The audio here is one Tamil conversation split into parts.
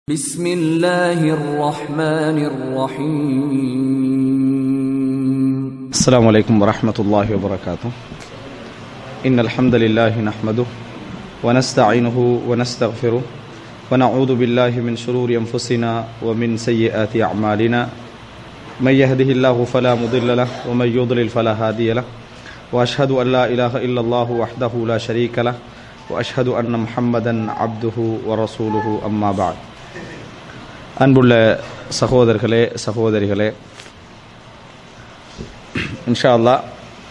بسم الله الرحمن الرحيم السلام عليكم ورحمة الله وبركاته إن الحمد لله نحمده ونستعينه ونستغفره ونعوذ بالله من شرور أنفسنا ومن سيئات أعمالنا من يهده الله فلا مضل له ومن يضلل فلا هادي له وأشهد أن لا إله إلا الله وحده لا شريك له وأشهد أن محمدا عبده ورسوله أما بعد அன்புள்ள சகோதரர்களே சகோதரிகளே இன்ஷா அல்லாஹ்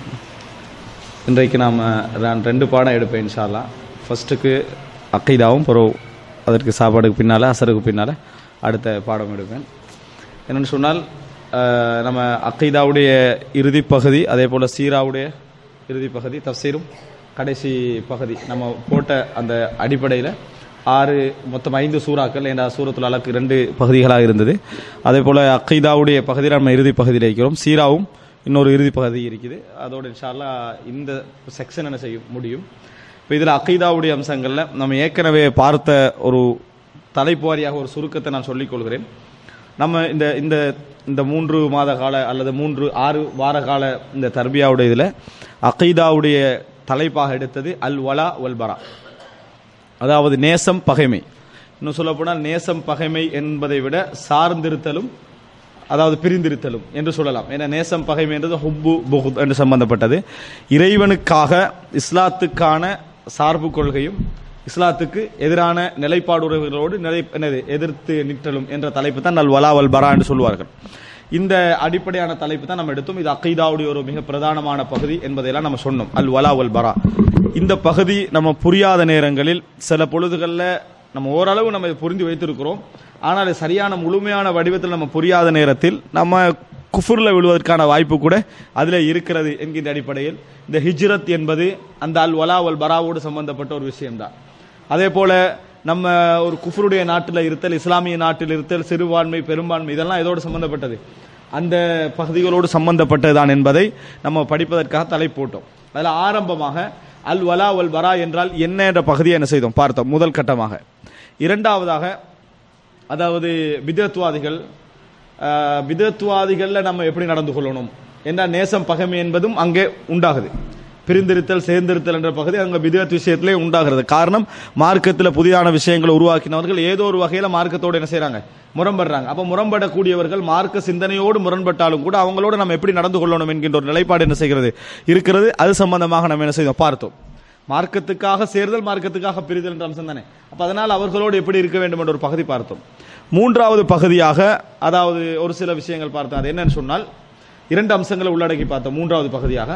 இன்றைக்கு நாம் நான் ரெண்டு பாடம் எடுப்பேன் இன்ஷா அல்லாஹ் ஃபஸ்ட்டுக்கு அக்கைதாவும் பிறகு அதற்கு சாப்பாடுக்கு பின்னால் அசருக்கு பின்னால் அடுத்த பாடம் எடுப்பேன் என்னென்னு சொன்னால் அஹ், நம்ம அக்கைதாவுடைய இறுதி பகுதி அதே போல் சீராவுடைய இறுதி பகுதி தப்சீரும் கடைசி பகுதி நம்ம போட்ட அந்த அடிப்படையில் ஆறு மொத்தம் ஐந்து சூறாக்கள் என்ற சூரத்துல் அலக்கு ரெண்டு பகுதிகளாக இருந்தது அதே போல் அக்கைதாவுடைய பகுதியில் நம்ம இறுதி பகுதியில் இருக்கிறோம் சீராவும் இன்னொரு இறுதி பகுதி இருக்குது அதோட இன்ஷால்லா இந்த செக்ஷன் என்ன செய்ய முடியும் இப்போ இதில் அக்கைதாவுடைய அம்சங்களில் நம்ம ஏற்கனவே பார்த்த ஒரு தலைப்பு வாரியாக ஒரு சுருக்கத்தை நான் சொல்லிக் கொள்கிறேன் நம்ம இந்த இந்த இந்த மூன்று மாத கால அல்லது மூன்று ஆறு வார கால இந்த தர்பியாவுடைய இதில் அகைதாவுடைய தலைப்பாக எடுத்தது அல் வலா வல் பரா அதாவது நேசம் பகைமை இன்னும் சொல்லப்போனால் நேசம் பகைமை என்பதை விட சார்ந்திருத்தலும் அதாவது பிரிந்திருத்தலும் என்று சொல்லலாம் ஏன்னா நேசம் பகைமை என்றது ஹுப்பு புகுத் என்று சம்பந்தப்பட்டது இறைவனுக்காக இஸ்லாத்துக்கான சார்பு கொள்கையும் இஸ்லாத்துக்கு எதிரான நிலைப்பாடுறவர்களோடு நிலை என்னது எதிர்த்து நிற்றலும் என்ற தலைப்பு தான் நல் வலா வல் பரா என்று சொல்வார்கள் இந்த அடிப்படையான தலைப்பு தான் நம்ம எடுத்தோம் இது அகைதாவுடைய ஒரு மிக பிரதானமான பகுதி என்பதையெல்லாம் நம்ம சொன்னோம் அல் வலா வல் பரா இந்த பகுதி நம்ம புரியாத நேரங்களில் சில பொழுதுகளில் நம்ம ஓரளவு நம்ம இதை புரிந்து வைத்திருக்கிறோம் ஆனால் அது சரியான முழுமையான வடிவத்தில் நம்ம புரியாத நேரத்தில் நம்ம குஃபுரில் விழுவதற்கான வாய்ப்பு கூட அதில் இருக்கிறது என்கின்ற அடிப்படையில் இந்த ஹிஜ்ரத் என்பது அந்த அல் வலா வல் பராவோடு சம்பந்தப்பட்ட ஒரு விஷயம்தான் அதே போல நம்ம ஒரு குஃபருடைய நாட்டில் இருத்தல் இஸ்லாமிய நாட்டில் இருத்தல் சிறுபான்மை பெரும்பான்மை இதெல்லாம் இதோடு சம்பந்தப்பட்டது அந்த பகுதிகளோடு சம்பந்தப்பட்டதுதான் என்பதை நம்ம படிப்பதற்காக தலை போட்டோம் அதில் ஆரம்பமாக அல் வலா வல் பரா என்றால் என்ன என்ற பகுதியை என்ன செய்தோம் பார்த்தோம் முதல் கட்டமாக இரண்டாவதாக அதாவது பிதத்துவாதிகள் பிதத்துவாதிகளில் நம்ம எப்படி நடந்து கொள்ளணும் என்றால் நேசம் பகைமை என்பதும் அங்கே உண்டாகுது பிரிந்திருத்தல் சேர்ந்திருத்தல் என்ற பகுதி அங்கே பிதத் விஷயத்திலே உண்டாகிறது காரணம் மார்க்கத்தில் புதிதான விஷயங்களை உருவாக்கினவர்கள் ஏதோ ஒரு வகையில் மார்க்கத்தோடு என்ன செய்கிறாங்க முரண்படுறாங்க அப்போ முரண்படக்கூடியவர்கள் மார்க்க சிந்தனையோடு முரண்பட்டாலும் கூட அவங்களோட நம்ம எப்படி நடந்து கொள்ளணும் என்கின்ற ஒரு நிலைப்பாடு என்ன செய்கிறது இருக்கிறது அது சம்பந்தமாக நம்ம என்ன செய்தோம் பார்த்தோம் மார்க்கத்துக்காக சேர்தல் மார்க்கத்துக்காக பிரிதல் என்ற அம்சம் தானே அப்போ அதனால் அவர்களோடு எப்படி இருக்க வேண்டும் என்ற ஒரு பகுதி பார்த்தோம் மூன்றாவது பகுதியாக அதாவது ஒரு சில விஷயங்கள் பார்த்தோம் அது என்னன்னு சொன்னால் இரண்டு அம்சங்களை உள்ளடக்கி பார்த்தோம் மூன்றாவது பகுதியாக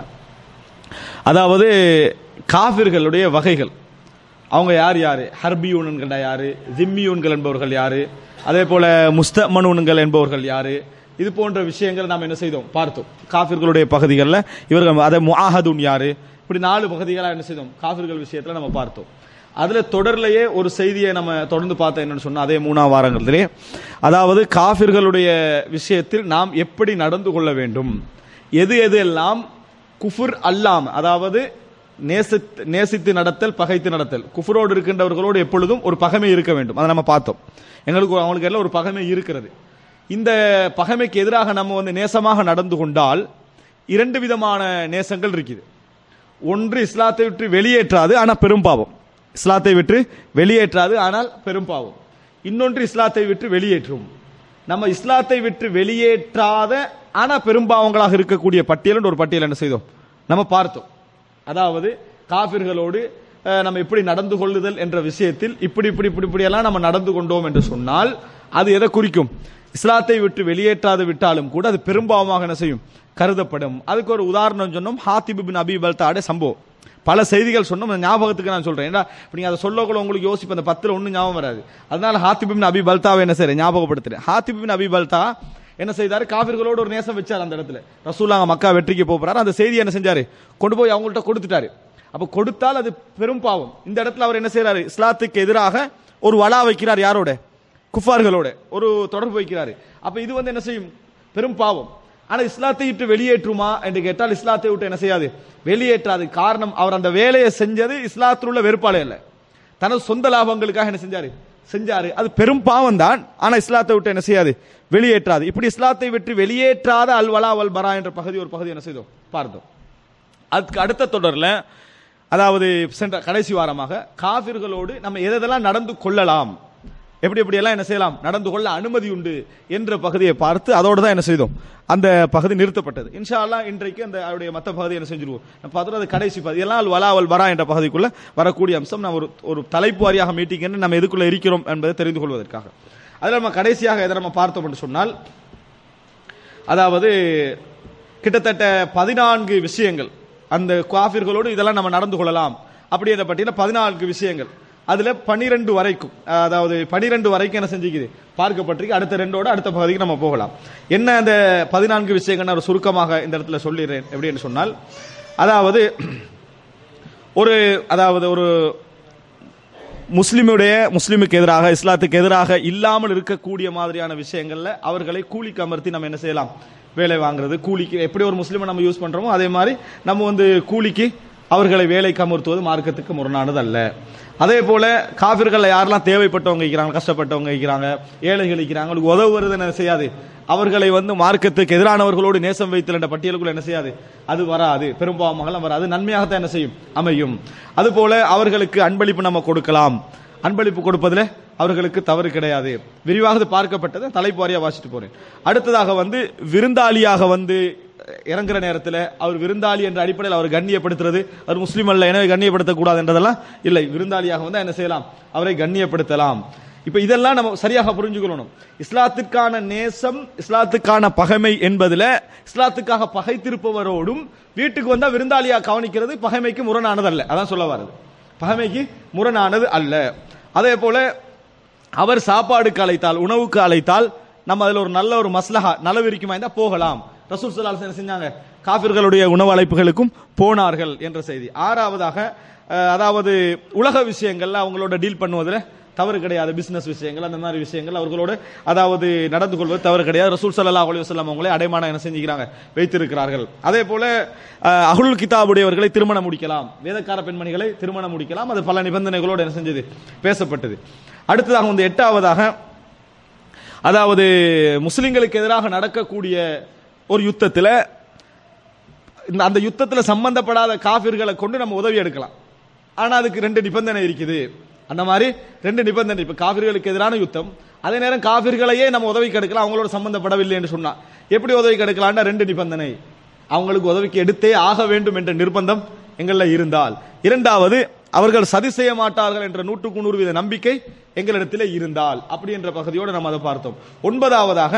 அதாவது காஃபிர்களுடைய வகைகள் அவங்க யார் யார் ஹர்பியூன்கள் யாரு ஜிம்மியூன்கள் என்பவர்கள் யாரு அதே போல முஸ்தமனூன்கள் என்பவர்கள் யாரு இது போன்ற விஷயங்கள் நாம் என்ன செய்தோம் பார்த்தோம் காஃபிர்களுடைய பகுதிகளில் இவர்கள் அதை முஆஹதுன் யாரு இப்படி நாலு பகுதிகளாக என்ன செய்தோம் காஃபிர்கள் விஷயத்தில் நம்ம பார்த்தோம் அதில் தொடர்லையே ஒரு செய்தியை நம்ம தொடர்ந்து பார்த்தோம் என்னன்னு சொன்னால் அதே மூணாம் வாரங்களிலே அதாவது காஃபிர்களுடைய விஷயத்தில் நாம் எப்படி நடந்து கொள்ள வேண்டும் எது எது எல்லாம் குஃபுர் அல்லாம் அதாவது நேசித்து நேசித்து நடத்தல் பகைத்து நடத்தல் குஃபுரோடு இருக்கின்றவர்களோடு எப்பொழுதும் ஒரு பகைமை இருக்க வேண்டும் அதை நம்ம பார்த்தோம் எங்களுக்கு அவங்களுக்கு எல்லாம் ஒரு பகைமை இருக்கிறது இந்த பகைமைக்கு எதிராக நம்ம வந்து நேசமாக நடந்து கொண்டால் இரண்டு விதமான நேசங்கள் இருக்குது ஒன்று இஸ்லாத்தை விட்டு வெளியேற்றாது ஆனால் பெரும் பாவம் இஸ்லாத்தை விட்டு வெளியேற்றாது ஆனால் பெரும் பாவம் இன்னொன்று இஸ்லாத்தை விட்டு வெளியேற்றும் நம்ம இஸ்லாத்தை விட்டு வெளியேற்றாத ஆனா பெரும்பாவங்களாக இருக்கக்கூடிய பட்டியல் ஒரு பட்டியல் என்ன செய்தோம் நம்ம பார்த்தோம் அதாவது காபிர்களோடு அஹ், நம்ம எப்படி நடந்து கொள்ளுதல் என்ற விஷயத்தில் இப்படி இப்படி இப்படி இப்படியெல்லாம் நம்ம நடந்து கொண்டோம் என்று சொன்னால் அது எதை குறிக்கும் இஸ்லாத்தை விட்டு வெளியேற்றாது விட்டாலும் கூட அது பெரும்பாவமாக என்ன செய்யும் கருதப்படும் அதுக்கு ஒரு உதாரணம் சொன்னோம் ஹாத்திப் பின் அபி பல்தாடைய சம்பவம் பல செய்திகள் சொன்னோம் அந்த ஞாபகத்துக்கு நான் சொல்றேன் ஏன்னா இப்ப நீங்க அதை சொல்லக்குள்ள உங்களுக்கு யோசிப்பு அந்த பத்துல ஒன்றும் ஞாபகம் வராது அதனால ஹாத்திப் பின் அபி பல்தாவை என்ன செய்யறேன் ஞாபகப்படுத்துறேன் ஹாத்திப் பின் அபி பல்தா என்ன செய்தாரு காவிர்களோடு ஒரு நேசம் வச்சார் அந்த இடத்துல ரசூலாங்க மக்கா வெற்றிக்கு போறாரு அந்த செய்தி என்ன செஞ்சாரு கொண்டு போய் அவங்கள்ட்ட கொடுத்துட்டாரு அப்ப கொடுத்தால் அது பெரும் பாவம் இந்த இடத்துல அவர் என்ன செய்யறாரு இஸ்லாத்துக்கு எதிராக ஒரு வலா வைக்கிறார் யாரோட குஃபார்களோட ஒரு தொடர்பு வைக்கிறாரு அப்ப இது வந்து என்ன செய்யும் பெரும் பாவம் ஆனா இஸ்லாத்தை விட்டு வெளியேற்றுமா என்று கேட்டால் இஸ்லாத்தை விட்டு என்ன செய்யாது வெளியேற்றாது காரணம் அவர் அந்த வேலையை செஞ்சது இஸ்லாத்தில் உள்ள வெறுப்பாளே அல்ல தனது சொந்த லாபங்களுக்காக என்ன செஞ்சாரு செஞ்சாரு அது பெரும் பாவம் தான் ஆனா இஸ்லாத்தை விட்டு என்ன செய்யாது வெளியேற்றாது இப்படி இஸ்லாத்தை விட்டு வெளியேற்றாத அல் வலா வல் பரா என்ற பகுதி ஒரு பகுதி என்ன செய்தோம் பார்த்தோம் அதுக்கு அடுத்த தொடர்ல அதாவது சென்ற கடைசி வாரமாக காபிர்களோடு நம்ம எதெல்லாம் நடந்து கொள்ளலாம் எப்படி எப்படி எல்லாம் என்ன செய்யலாம் நடந்து கொள்ள அனுமதி உண்டு என்ற பகுதியை பார்த்து அதோடு தான் என்ன செய்தோம் அந்த பகுதி நிறுத்தப்பட்டது இன்ஷா அல்லாஹ் இன்றைக்கு அந்த அவருடைய மற்ற பகுதி என்ன செஞ்சிருவோம் நம்ம பார்த்தோம் அது கடைசி பகுதி எல்லாம் அல் வலாவல் வரா என்ற பகுதிக்குள்ள வரக்கூடிய அம்சம் நம்ம ஒரு ஒரு தலைப்பு வாரியாக மீட்டிங் என்று நம்ம எதுக்குள்ள இருக்கிறோம் என்பதை தெரிந்து கொள்வதற்காக அதில் நம்ம கடைசியாக எதை நம்ம பார்த்தோம் என்று சொன்னால் அதாவது கிட்டத்தட்ட பதினான்கு விஷயங்கள் அந்த காஃபிர்களோடு இதெல்லாம் நம்ம நடந்து கொள்ளலாம் அப்படி என்ற பட்டியல பதினான்கு விஷயங்கள் அதுல பனிரெண்டு வரைக்கும் அதாவது பனிரெண்டு வரைக்கும் என்ன செஞ்சுக்குது பார்க்கப்பட்டிருக்கு அடுத்த ரெண்டோட அடுத்த பகுதிக்கு நம்ம போகலாம் என்ன அந்த பதினான்கு விஷயங்கள் நான் ஒரு சுருக்கமாக இந்த இடத்துல சொல்லிடுறேன் எப்படின்னு சொன்னால் அதாவது ஒரு அதாவது ஒரு முஸ்லிமுடைய முஸ்லிமுக்கு எதிராக இஸ்லாத்துக்கு எதிராக இல்லாமல் இருக்கக்கூடிய மாதிரியான விஷயங்கள்ல அவர்களை கூலிக்கு அமர்த்தி நம்ம என்ன செய்யலாம் வேலை வாங்குறது கூலிக்கு எப்படி ஒரு முஸ்லிமை நம்ம யூஸ் பண்றோமோ அதே மாதிரி நம்ம வந்து கூலிக்கு அவர்களை வேலைக்கு அமர்த்துவது மார்க்கத்துக்கு முரணானது அல்ல அதே போல காபிர்கள் யாரெல்லாம் தேவைப்பட்டவங்க இருக்கிறாங்க கஷ்டப்பட்டவங்க இருக்கிறாங்க ஏழைகள் இருக்கிறாங்க அவங்களுக்கு உதவுவது என்ன செய்யாது அவர்களை வந்து மார்க்கத்துக்கு எதிரானவர்களோடு நேசம் வைத்தல் என்ற பட்டியலுக்குள்ள என்ன செய்யாது அது வராது பெரும்பாவமாக வராது நன்மையாகத்தான் என்ன செய்யும் அமையும் அதுபோல அவர்களுக்கு அன்பளிப்பு நம்ம கொடுக்கலாம் அன்பளிப்பு கொடுப்பதில் அவர்களுக்கு தவறு கிடையாது விரிவாக இது பார்க்கப்பட்டது தலைப்பு வாரியா வாசிட்டு போறேன் அடுத்ததாக வந்து விருந்தாளியாக வந்து இறங்குற நேரத்தில் அவர் விருந்தாளி என்ற அடிப்படையில் அவர் கண்ணியப்படுத்துறது அவர் முஸ்லீம் அல்ல எனவே கண்ணியப்படுத்தக்கூடாது என்றதெல்லாம் இல்லை விருந்தாளியாக வந்து என்ன செய்யலாம் அவரை கண்ணியப்படுத்தலாம் இப்ப இதெல்லாம் நம்ம சரியாக புரிஞ்சுக்கணும் இஸ்லாத்துக்கான நேசம் இஸ்லாத்துக்கான பகைமை என்பதுல இஸ்லாத்துக்காக பகைத்திருப்பவரோடும் வீட்டுக்கு வந்தா விருந்தாளியா கவனிக்கிறது பகைமைக்கு முரணானதல்ல அதான் சொல்ல வருது பகைமைக்கு முரணானது அல்ல அதே போல அவர் சாப்பாடுக்கு அழைத்தால் உணவுக்கு அழைத்தால் நம்ம அதுல ஒரு நல்ல ஒரு மஸ்லஹா நலவிரிக்குமா இருந்தா போகலாம் ரசூல் சலால் என்ன செஞ்சாங்க காபிர்களுடைய உணவு அழைப்புகளுக்கும் போனார்கள் என்ற செய்தி ஆறாவதாக அஹ், அதாவது உலக விஷயங்கள்ல அவங்களோட டீல் பண்ணுவதில் தவறு கிடையாது பிசினஸ் விஷயங்கள் அந்த மாதிரி விஷயங்கள் அவர்களோட அதாவது நடந்து கொள்வது தவறு கிடையாது ரசூல் சல்லா அலி வசல்லாம் அவங்களே அடைமானம் என்ன செஞ்சுக்கிறாங்க வைத்திருக்கிறார்கள் அதே போல அஹ், அஹ்லுல் கிதாபுடையவர்களை திருமணம் முடிக்கலாம் வேதக்கார பெண்மணிகளை திருமணம் முடிக்கலாம் அது பல நிபந்தனைகளோடு என்ன செஞ்சது பேசப்பட்டது அடுத்ததாக வந்து எட்டாவதாக அதாவது முஸ்லிம்களுக்கு எதிராக நடக்கக்கூடிய ஒரு யுத்தத்தில் இந்த அந்த யுத்தத்தில் சம்பந்தப்படாத காபிர்களை கொண்டு நம்ம உதவி எடுக்கலாம் ஆனா அதுக்கு ரெண்டு நிபந்தனை இருக்குது அந்த மாதிரி ரெண்டு நிபந்தனை இப்ப காபிர்களுக்கு எதிரான யுத்தம் அதே நேரம் காபிர்களையே நம்ம உதவிக்கு எடுக்கலாம் அவங்களோட சம்பந்தப்படவில்லை என்று சொன்னா எப்படி உதவிக்கு எடுக்கலாம்னா ரெண்டு நிபந்தனை அவங்களுக்கு உதவிக்கு எடுத்தே ஆக வேண்டும் என்ற நிர்பந்தம் எங்கள இருந்தால் இரண்டாவது அவர்கள் சதி செய்ய மாட்டார்கள் என்ற நூற்றுக்கு நூறு வீத நம்பிக்கை எங்களிடத்திலே இருந்தால் அப்படி என்ற பகுதியோடு நம்ம அதை பார்த்தோம் ஒன்பதாவதாக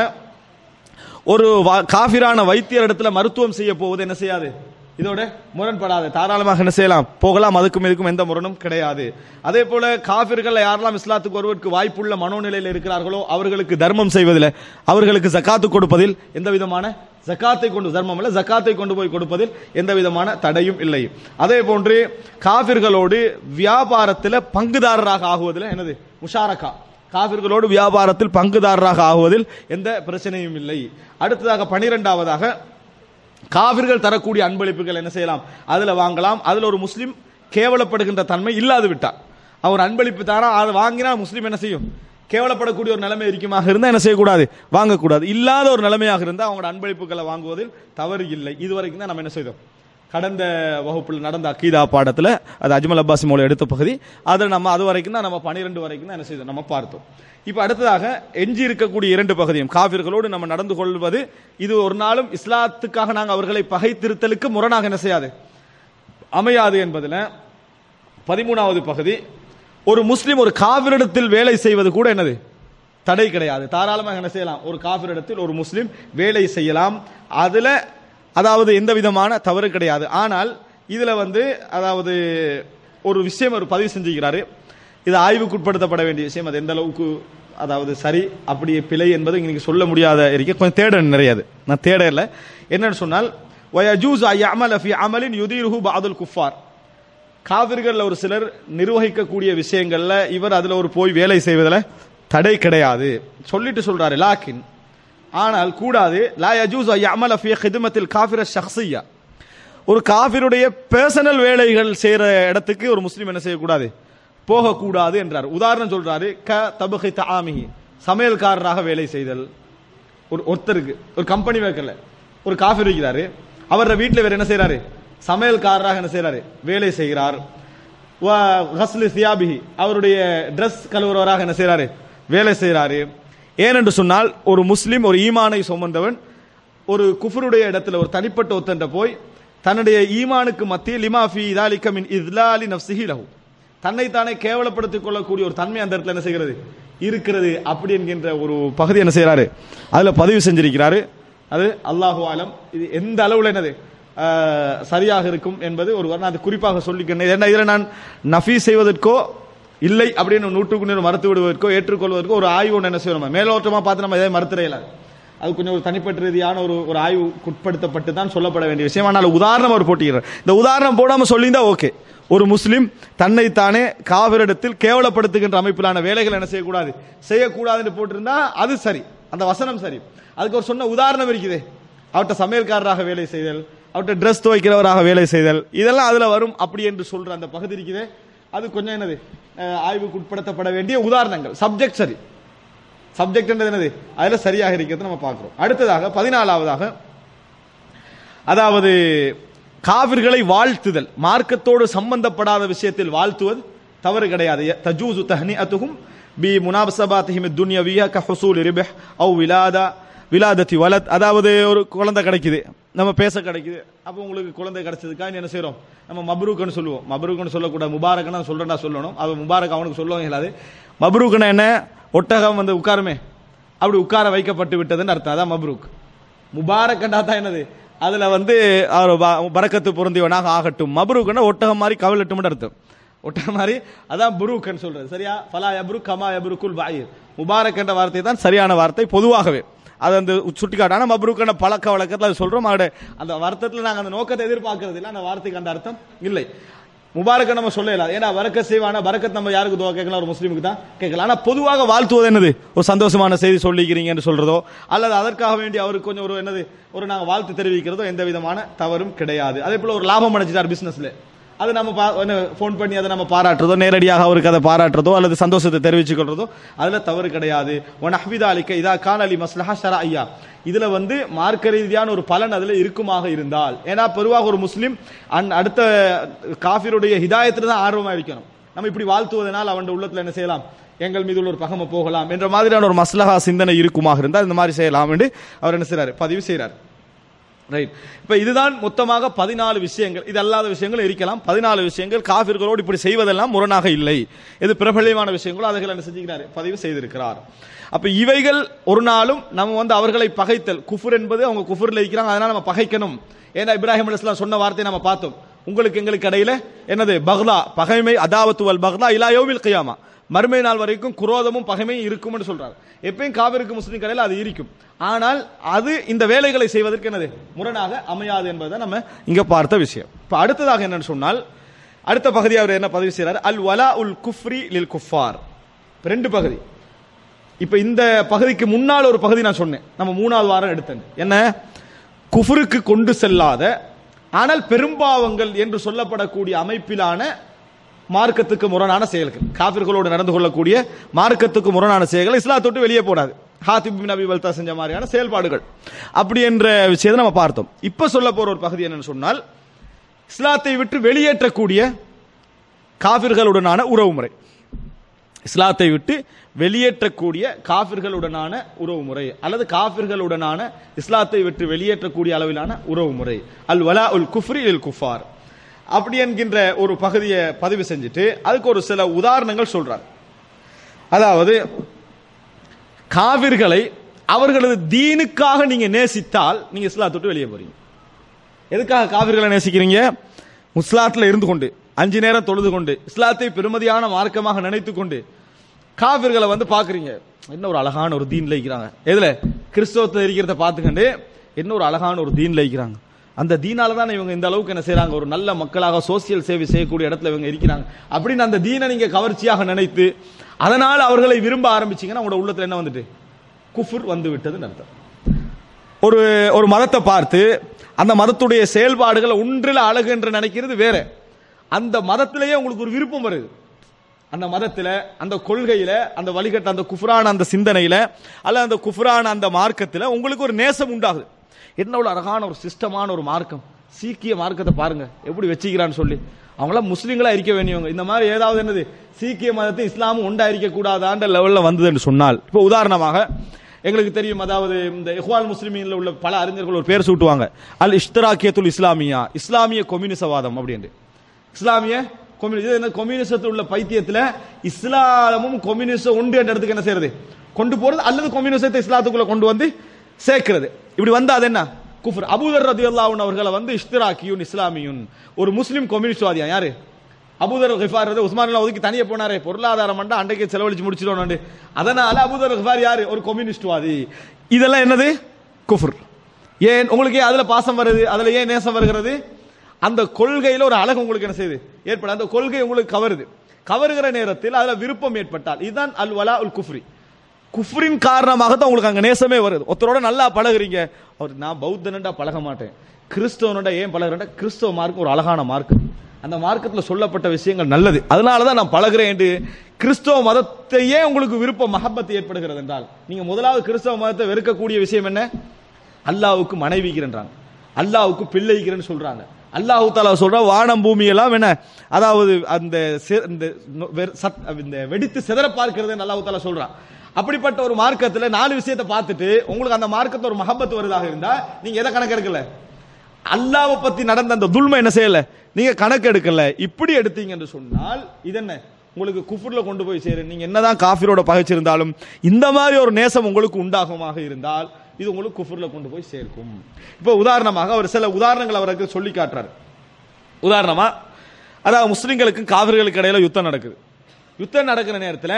ஒரு வா- காபிரான வைத்தியர் இடத்துல மருத்துவம் செய்ய போவது என்ன செய்யாது இதோட முரண்படாது தாராளமாக என்ன செய்யலாம் போகலாம் அதுக்கும் இதுக்கும் எந்த முரணும் கிடையாது அதே போல காபிர்கள் யாரெல்லாம் இஸ்லாத்துக்கு வருவதற்கு வாய்ப்புள்ள மனோநிலையில் இருக்கிறார்களோ அவர்களுக்கு தர்மம் செய்வதில் அவர்களுக்கு ஜக்காத்து கொடுப்பதில் எந்த விதமான ஜக்காத்தை கொண்டு தர்மம் இல்ல ஜக்காத்தை கொண்டு போய் கொடுப்பதில் எந்த விதமான தடையும் இல்லை அதே போன்று காபிர்களோடு வியாபாரத்தில் பங்குதாரராக ஆகுவதில் என்னது முஷாரக்கா காபிர்களோடு வியாபாரத்தில் பங்குதாரராக ஆகுவதில் எந்த பிரச்சனையும் இல்லை அடுத்ததாக பனிரெண்டாவதாக காபிர்கள் தரக்கூடிய அன்பளிப்புகள் என்ன செய்யலாம் அதுல வாங்கலாம் அதுல ஒரு முஸ்லிம் கேவலப்படுகின்ற தன்மை இல்லாது விட்டார் அவர் அன்பளிப்பு தாரா அதை வாங்கினா முஸ்லிம் என்ன செய்யும் கேவலப்படக்கூடிய ஒரு நிலைமை இருக்குமாக இருந்தா என்ன செய்யக்கூடாது வாங்கக்கூடாது இல்லாத ஒரு நிலைமையாக இருந்தால் அவங்களோட அன்பளிப்புகளை வாங்குவதில் தவறு இல்லை இதுவரைக்கும் தான் நம்ம என்ன செய்தோம் கடந்த வகுப்பில் நடந்த அக்கீதா பாடத்துல அது அஜ்மல் அப்பாஸ் மூலம் எடுத்த பகுதி அதில் நம்ம அது வரைக்கும் தான் நம்ம பனிரெண்டு வரைக்கும் தான் என்ன செய்தோம் நம்ம பார்த்தோம் இப்போ அடுத்ததாக எஞ்சி இருக்கக்கூடிய இரண்டு பகுதியும் காவிர்களோடு நம்ம நடந்து கொள்வது இது ஒரு நாளும் இஸ்லாத்துக்காக நாங்கள் அவர்களை பகைத்திருத்தலுக்கு முரணாக என்ன செய்யாது அமையாது என்பதில் பதிமூணாவது பகுதி ஒரு முஸ்லிம் ஒரு காவிரிடத்தில் வேலை செய்வது கூட என்னது தடை கிடையாது தாராளமாக என்ன செய்யலாம் ஒரு காவிரிடத்தில் ஒரு முஸ்லிம் வேலை செய்யலாம் அதுல அதாவது எந்த விதமான தவறு கிடையாது ஆனால் இதுல வந்து அதாவது ஒரு விஷயம் ஒரு பதிவு செஞ்சுக்கிறாரு இது ஆய்வுக்குட்படுத்தப்பட வேண்டிய விஷயம் அது எந்த அளவுக்கு அதாவது சரி அப்படி பிழை என்பது இன்னைக்கு சொல்ல முடியாத இருக்கு கொஞ்சம் தேட நிறையாது நான் தேட இல்லை என்னன்னு சொன்னால் வயஜூஸ் அமல ஃபி அமலின் யுதீருஹு பாதுல் குஃபார் காவிர்கள் ஒரு சிலர் நிர்வகிக்கக்கூடிய விஷயங்கள்ல இவர் அதுல ஒரு போய் வேலை செய்வதில் தடை கிடையாது சொல்லிட்டு சொல்றாரு லாக்கின் ஆனால் கூடாது லா யஜூஸ் அமல ஃபி ஹிதுமத்தில் காஃபிர ஷஹ்சியா ஒரு காஃபிருடைய பர்சனல் வேலைகள் செய்யற இடத்துக்கு ஒரு முஸ்லீம் என்ன செய்யக்கூடாது போகக்கூடாது என்றார் உதாரணம் சொல்றாரு க தபுகை தாமிஹி சமையல்காரராக வேலை செய்தல் ஒரு ஒருத்தருக்கு ஒரு கம்பெனி வைக்கல ஒரு காஃபி இருக்கிறாரு அவரோட வீட்டில் வேற என்ன செய்றாரு சமையல்காரராக என்ன செய்றாரு வேலை செய்கிறார் வ கஸ்லு சியாபிஹி அவருடைய ட்ரெஸ் கழுவுறவராக என்ன செய்றாரு வேலை செய்கிறாரு ஏனென்று சொன்னால் ஒரு முஸ்லிம் ஒரு ஈமானை சுமந்தவன் ஒரு குஃபருடைய இடத்துல ஒரு தனிப்பட்ட ஒத்தன்ட்ட போய் தன்னுடைய ஈமானுக்கு மத்தியில் லிமா ஃபி இதாலிக்க மின் இத்லாலி நஃப்சிஹி லஹு தன்னைத்தானே கேவலப்படுத்திக் கொள்ளக்கூடிய ஒரு தன்மை அந்த இடத்துல என்ன செய்கிறது இருக்கிறது அப்படி என்கின்ற ஒரு பகுதி என்ன செய்யறாரு அதுல பதிவு செஞ்சிருக்கிறாரு அது அல்லாஹு ஆலம் இது எந்த அளவுல என்னது ஆஹ், சரியாக இருக்கும் என்பது ஒரு நான் அது குறிப்பாக சொல்லிக்கிறேன் ஏன்னா இதில் நான் நஃபி செய்வதற்கோ இல்லை அப்படின்னு நூற்றுக்கு நூறு மறுத்து விடுவதற்கோ ஏற்றுக்கொள்வதற்கோ ஒரு ஆய்வு ஒன்று என்ன செய்யணும் மேலோட்டமா பார்த்து நம்ம எதை மறுத்துறையலாம் அது கொஞ்சம் ஒரு தனிப்பட்ட ரீதியான ஒரு ஒரு ஆய்வுக்குட்படுத்தப்பட்டு தான் சொல்லப்பட வேண்டிய விஷயம் ஆனால் உதாரணம் அவர் போட்டிக்கிறார் இந்த உதாரணம் போடாம சொல்லியிருந்தா ஓகே ஒரு முஸ்லிம் தன்னைத்தானே காவிரிடத்தில் கேவலப்படுத்துகின்ற அமைப்பிலான வேலைகள் என்ன செய்யக்கூடாது செய்யக்கூடாதுன்னு போட்டிருந்தா அது சரி அந்த வசனம் சரி அதுக்கு ஒரு சொன்ன உதாரணம் இருக்குது அவர்கிட்ட சமையல்காரராக வேலை செய்தல் அவர்கிட்ட ட்ரெஸ் துவைக்கிறவராக வேலை செய்தல் இதெல்லாம் அதுல வரும் அப்படி என்று சொல்ற அந்த பகுதி இருக்குதே அது கொஞ்சம் என்னது அஹ், ஆய்வுக்கு உட்படுத்தப்பட வேண்டிய உதாரணங்கள் சப்ஜெக்ட் சரி சப்ஜெக்ட் என்னது அதுல சரியாக இருக்கிறது நம்ம பார்க்கிறோம் அடுத்ததாக பதினாலாவதாக அதாவது காவிர்களை வாழ்த்துதல் மார்க்கத்தோடு சம்பந்தப்படாத விஷயத்தில் வாழ்த்துவது தவறு கிடையாது தஜூசு தஹ்னிஅத்துஹும் பி முனாபசபாத்திஹிம் துன்யவியா க ஹுசூல் ரிபஹ் அவ் விலாதா விலாதத்தி வலத் அதாவது ஒரு குழந்தை கிடைக்குது நம்ம பேச கிடைக்குது அப்போ உங்களுக்கு குழந்தை கிடைச்சதுக்காக என்ன செய்றோம் நம்ம மப்ரூக்னு சொல்லுவோம் மப்ரூக்னு சொல்லக்கூடாது முபாரக்னு நான் சொல்றேன்டா சொல்லணும் அது முபாரக் அவனுக்கு சொல்லவும் இல்லாது மப்ரூக்னா என்ன ஒட்டகம் வந்து உட்காருமே அப்படி உட்கார வைக்கப்பட்டு விட்டதுன்னு அர்த்தம் அதான் மப்ரூக் முபாரக்கண்டா தான் என்னது அதுல வந்து அவர் ப- பரக்கத்து பொருந்தியவனாக ஆகட்டும் மபரூக்னா ஒட்டகம் மாதிரி கவலட்டும் அர்த்தம் ஒட்டகம் மாதிரி அதான் புரூக்கன் சொல்றது சரியா ஃபலா யப்ரு கமா யப்ருக்குல் பாயிர் முபாரக் என்ற வார்த்தை தான் சரியான வார்த்தை பொதுவாகவே அது அந்த சுட்டிக்காட்டு ஆனா மப்ரூக்கான பழக்க வழக்கத்தில் அது சொல்றோம் அதோட அந்த வார்த்தத்தில் நாங்கள் அந்த நோக்கத்தை எதிர்பார்க்கறது இல்லை அந்த வார்த்தைக்கு அந்த அர்த்தம் இல்லை முபாரக்க நம்ம சொல்லலாம் ஏன்னா வரக்க செய்வானா பரக்கத் நம்ம யாருக்கு துவா கேட்கலாம் ஒரு முஸ்லீமுக்கு தான் கேட்கலாம் ஆனா பொதுவாக வாழ்த்துவது என்னது ஒரு சந்தோஷமான செய்தி சொல்லிக்கிறீங்கன்னு சொல்றதோ அல்லது அதற்காக வேண்டி அவருக்கு கொஞ்சம் ஒரு என்னது ஒரு நாங்க வாழ்த்து தெரிவிக்கிறதோ எந்த விதமான தவறும் கிடையாது அதே போல ஒரு லாபம் அடைச்சிட்டார் பிசினஸ்ல அது நம்ம ஃபோன் பண்ணி அதை நம்ம பாராட்டுறதோ நேரடியாக அவருக்கு அதை பாராட்டுறதோ அல்லது சந்தோஷத்தை தெரிவிச்சுக் கொள்றதோ அதுல தவறு கிடையாது ஒன் அஹ்விதா அலிக்க இதா கான் அலி மஸ்லஹா ஷரா ஐயா இதுல வந்து மார்க்க ரீதியான ஒரு பலன் அதுல இருக்குமாக இருந்தால் ஏன்னா பொதுவாக ஒரு முஸ்லிம் அன் அடுத்த காஃபிருடைய ஹிதாயத்துல தான் ஆர்வமா இருக்கணும் நம்ம இப்படி வாழ்த்துவதனால் அவன் உள்ளத்துல என்ன செய்யலாம் எங்கள் மீது உள்ள ஒரு பகமை போகலாம் என்ற மாதிரியான ஒரு மஸ்லஹா சிந்தனை இருக்குமாக இருந்தால் இந்த மாதிரி செய்யலாம் என்று அவர் என்ன செய்றாரு பதிவு செய்றார் ரைட் இப்ப இதுதான் மொத்தமாக பதினாலு விஷயங்கள் இது அல்லாத விஷயங்கள் இருக்கலாம் பதினாலு விஷயங்கள் காபிர்களோடு இப்படி செய்வதெல்லாம் முரணாக இல்லை இது பிரபல்யமான விஷயங்களோ அதுகள் என்ன செஞ்சுக்கிறார் பதிவு செய்திருக்கிறார் அப்ப இவைகள் ஒரு நாளும் நம்ம வந்து அவர்களை பகைத்தல் குஃபுர் என்பது அவங்க குஃபுர்ல இருக்கிறாங்க அதனால நம்ம பகைக்கணும் ஏன்னா இப்ராஹிம் அலிஸ்லாம் சொன்ன வார்த்தையை நம்ம பார்த்தோம் உங்களுக்கு எங்களுக்கு இடையில என்னது பக்லா பகைமை அதாவத்து வல் பக்லா இலா யோவில் கியாமா மறுமை நாள் வரைக்கும் குரோதமும் பகைமையும் இருக்கும்னு சொல்றாரு எப்பயும் காவிருக்கு முஸ்லிம் கடையில் அது இருக்கும் ஆனால் அது இந்த வேலைகளை செய்வதற்கு என்னது முரணாக அமையாது என்பதை நம்ம இங்க பார்த்த விஷயம் இப்ப அடுத்ததாக என்னன்னு சொன்னால் அடுத்த பகுதி அவர் என்ன பதிவு செய்றாரு அல் வலா உல் குஃப்ரி லில் குஃபார் இப்ப ரெண்டு பகுதி இப்ப இந்த பகுதிக்கு முன்னால் ஒரு பகுதி நான் சொன்னேன் நம்ம மூணாவது வாரம் எடுத்தேன் என்ன குஃபருக்கு கொண்டு செல்லாத ஆனால் பெரும்பாவங்கள் என்று சொல்லப்படக்கூடிய அமைப்பிலான மார்க்கத்துக்கு முரணான செயல்கள் காபிர்களோடு நடந்து கொள்ளக்கூடிய மார்க்கத்துக்கு முரணான செயல்கள் இஸ்லாத்தொட்டு வெளியே போடாது ஹாத்திப் பின் அபி வல்தா செஞ்ச மாதிரியான செயல்பாடுகள் அப்படி என்ற விஷயத்தை நம்ம பார்த்தோம் இப்ப சொல்ல போற ஒரு பகுதி என்னன்னு சொன்னால் இஸ்லாத்தை விட்டு வெளியேற்றக்கூடிய காபிர்களுடனான உறவுமுறை இஸ்லாத்தை விட்டு வெளியேற்றக்கூடிய காபிர்களுடனான உறவுமுறை அல்லது காபிர்களுடனான இஸ்லாத்தை விட்டு வெளியேற்றக்கூடிய அளவிலான உறவுமுறை அல் வலா உல் குஃப்ரி இல் குஃபார் அப்படி என்கின்ற ஒரு பகுதியை பதிவு செஞ்சுட்டு அதுக்கு ஒரு சில உதாரணங்கள் சொல்றார் அதாவது காவிர்களை அவர்களது தீனுக்காக நீங்க நேசித்தால் நீங்க இஸ்லாத்தை விட்டு வெளியே போறீங்க எதுக்காக காவிர்களை நேசிக்கிறீங்க முஸ்லாத்துல இருந்து கொண்டு அஞ்சு நேரம் தொழுது கொண்டு இஸ்லாத்தை பெருமதியான மார்க்கமாக நினைத்து கொண்டு காவிர்களை வந்து பாக்குறீங்க என்ன ஒரு அழகான ஒரு தீன்ல இருக்கிறாங்க எதுல கிறிஸ்தவத்தை இருக்கிறத பார்த்துக்கண்டு என்ன ஒரு அழகான ஒரு தீன்ல இருக்கிறாங்க அந்த தீனால தான் இவங்க இந்த அளவுக்கு என்ன செய்றாங்க ஒரு நல்ல மக்களாக சோசியல் சேவை செய்யக்கூடிய இடத்துல இவங்க இருக்கிறாங்க அப்படின்னு அந்த தீனை நீங்க கவர்ச்சியாக நினைத்து அதனால் அவர்களை விரும்ப ஆரம்பிச்சீங்கன்னா உங்களோட உள்ளத்துல என்ன வந்துட்டு குஃபுர் வந்து விட்டதுன்னு அர்த்தம் ஒரு ஒரு மதத்தை பார்த்து அந்த மதத்துடைய செயல்பாடுகளை ஒன்றில் அழகு என்று நினைக்கிறது வேற அந்த மதத்திலேயே உங்களுக்கு ஒரு விருப்பம் வருது அந்த மதத்துல அந்த கொள்கையில அந்த வழிகட்ட அந்த குஃப்ரான அந்த சிந்தனையில அல்ல அந்த குஃப்ரான அந்த மார்க்கத்துல உங்களுக்கு ஒரு நேசம் உண்டாகுது என்ன ஒரு அழகான ஒரு சிஸ்டமான ஒரு மார்க்கம் சீக்கிய மார்க்கத்தை பாருங்க எப்படி வச்சுக்கிறான்னு சொல்லி அவங்களாம் முஸ்லீம்களா இருக்க வேண்டியவங்க இந்த மாதிரி ஏதாவது என்னது சீக்கிய மதத்தை இஸ்லாமும் உண்டா இருக்க கூடாதான்ற லெவல்ல வந்ததுன்னு சொன்னால் இப்போ உதாரணமாக எங்களுக்கு தெரியும் அதாவது இந்த இஹ்வால் முஸ்லிமீன்ல உள்ள பல அறிஞர்கள் ஒரு பேர் சூட்டுவாங்க அல் இஷ்தராக்கியத்துல் இஸ்லாமியா இஸ்லாமிய கொம்யூனிசவாதம் அப்படின்ட்டு இஸ்லாமிய கொம்யூனி இது என்ன கொம்யூனிசத்தில் உள்ள பைத்தியத்துல இஸ்லாமும் கொம்யூனிசம் உண்டு என்ற இடத்துக்கு என்ன செய்யறது கொண்டு போறது அல்லது கொம்யூனிசத்தை இஸ்லாத்துக்குள்ள கொண்டு வந்து சேர்க்கிறது இப்படி வந்தா அது என்ன குஃபர் அபூதர் ரதியுல்லாஹு அவர்களை வந்து இஷ்திராக்கியுன் இஸ்லாமியுன் ஒரு முஸ்லிம் கம்யூனிஸ்ட்வாதியா யாரு அபூதர் கிஃபார் வந்து உஸ்மான் ஒதுக்கி தனியே போனாரே பொருளாதாரம் பண்ணா அன்றைக்கு செலவழிச்சு முடிச்சிடணும் அதனால அபூதர் கிஃபார் யாரு ஒரு கம்யூனிஸ்ட்வாதி இதெல்லாம் என்னது குஃபர் ஏன் உங்களுக்கு ஏன் அதுல பாசம் வருது அதுல ஏன் நேசம் வருகிறது அந்த கொள்கையில ஒரு அழகு உங்களுக்கு என்ன செய்யுது ஏற்பட அந்த கொள்கை உங்களுக்கு கவருது கவருகிற நேரத்தில் அதுல விருப்பம் ஏற்பட்டால் இதுதான் அல் வலா உல் குஃப்ரி குஃப்ரின் காரணமாக தான் உங்களுக்கு அங்க நேசமே வருது ஒருத்தரோட நல்லா பழகுறீங்க அவர் நான் பௌத்தனண்டா பழக மாட்டேன் கிறிஸ்தவனோட ஏன் பழகுறேன்டா கிறிஸ்தவ மார்க் ஒரு அழகான மார்க் அந்த மார்க்கத்துல சொல்லப்பட்ட விஷயங்கள் நல்லது அதனால தான் நான் பழகுறேன் என்று கிறிஸ்தவ மதத்தையே உங்களுக்கு விருப்பம் மஹப்பத்து ஏற்படுகிறது என்றால் நீங்க முதலாவது கிறிஸ்தவ மதத்தை வெறுக்கக்கூடிய விஷயம் என்ன அல்லாவுக்கு மனைவிக்கிறன்றாங்க அல்லாவுக்கு பிள்ளைக்கிறேன்னு சொல்றாங்க அல்லாஹு தாலா சொல்ற வானம் பூமி எல்லாம் என்ன அதாவது அந்த சி- இந்த நொ- வெ- சத்- இந்த வெடித்து சிதற பார்க்கிறது அல்லாஹு தாலா சொல்றான் அப்படிப்பட்ட ஒரு மார்க்கத்துல நாலு விஷயத்தை பார்த்துட்டு உங்களுக்கு அந்த மார்க்கத்துல ஒரு மஹப்பத் வருதாக இருந்தா நீங்க எதை கணக்கு எடுக்கல அல்லாவை பத்தி நடந்த அந்த துல்மை என்ன செய்யல நீங்க கணக்கு எடுக்கல இப்படி எடுத்தீங்க என்று சொன்னால் இது என்ன உங்களுக்கு குஃபுர்ல கொண்டு போய் சேரு நீங்க என்னதான் காஃபிரோட பகைச்சிருந்தாலும் இந்த மாதிரி ஒரு நேசம் உங்களுக்கு உண்டாகுமாக இருந்தால் இது உங்களுக்கு குஃபுர்ல கொண்டு போய் சேர்க்கும் இப்போ உதாரணமாக அவர் சில உதாரணங்கள் அவருக்கு சொல்லி காட்டுறாரு உதாரணமா அதாவது முஸ்லிம்களுக்கும் காவிர்களுக்கு இடையில யுத்தம் நடக்குது யுத்தம் நடக்கிற நேரத்தில்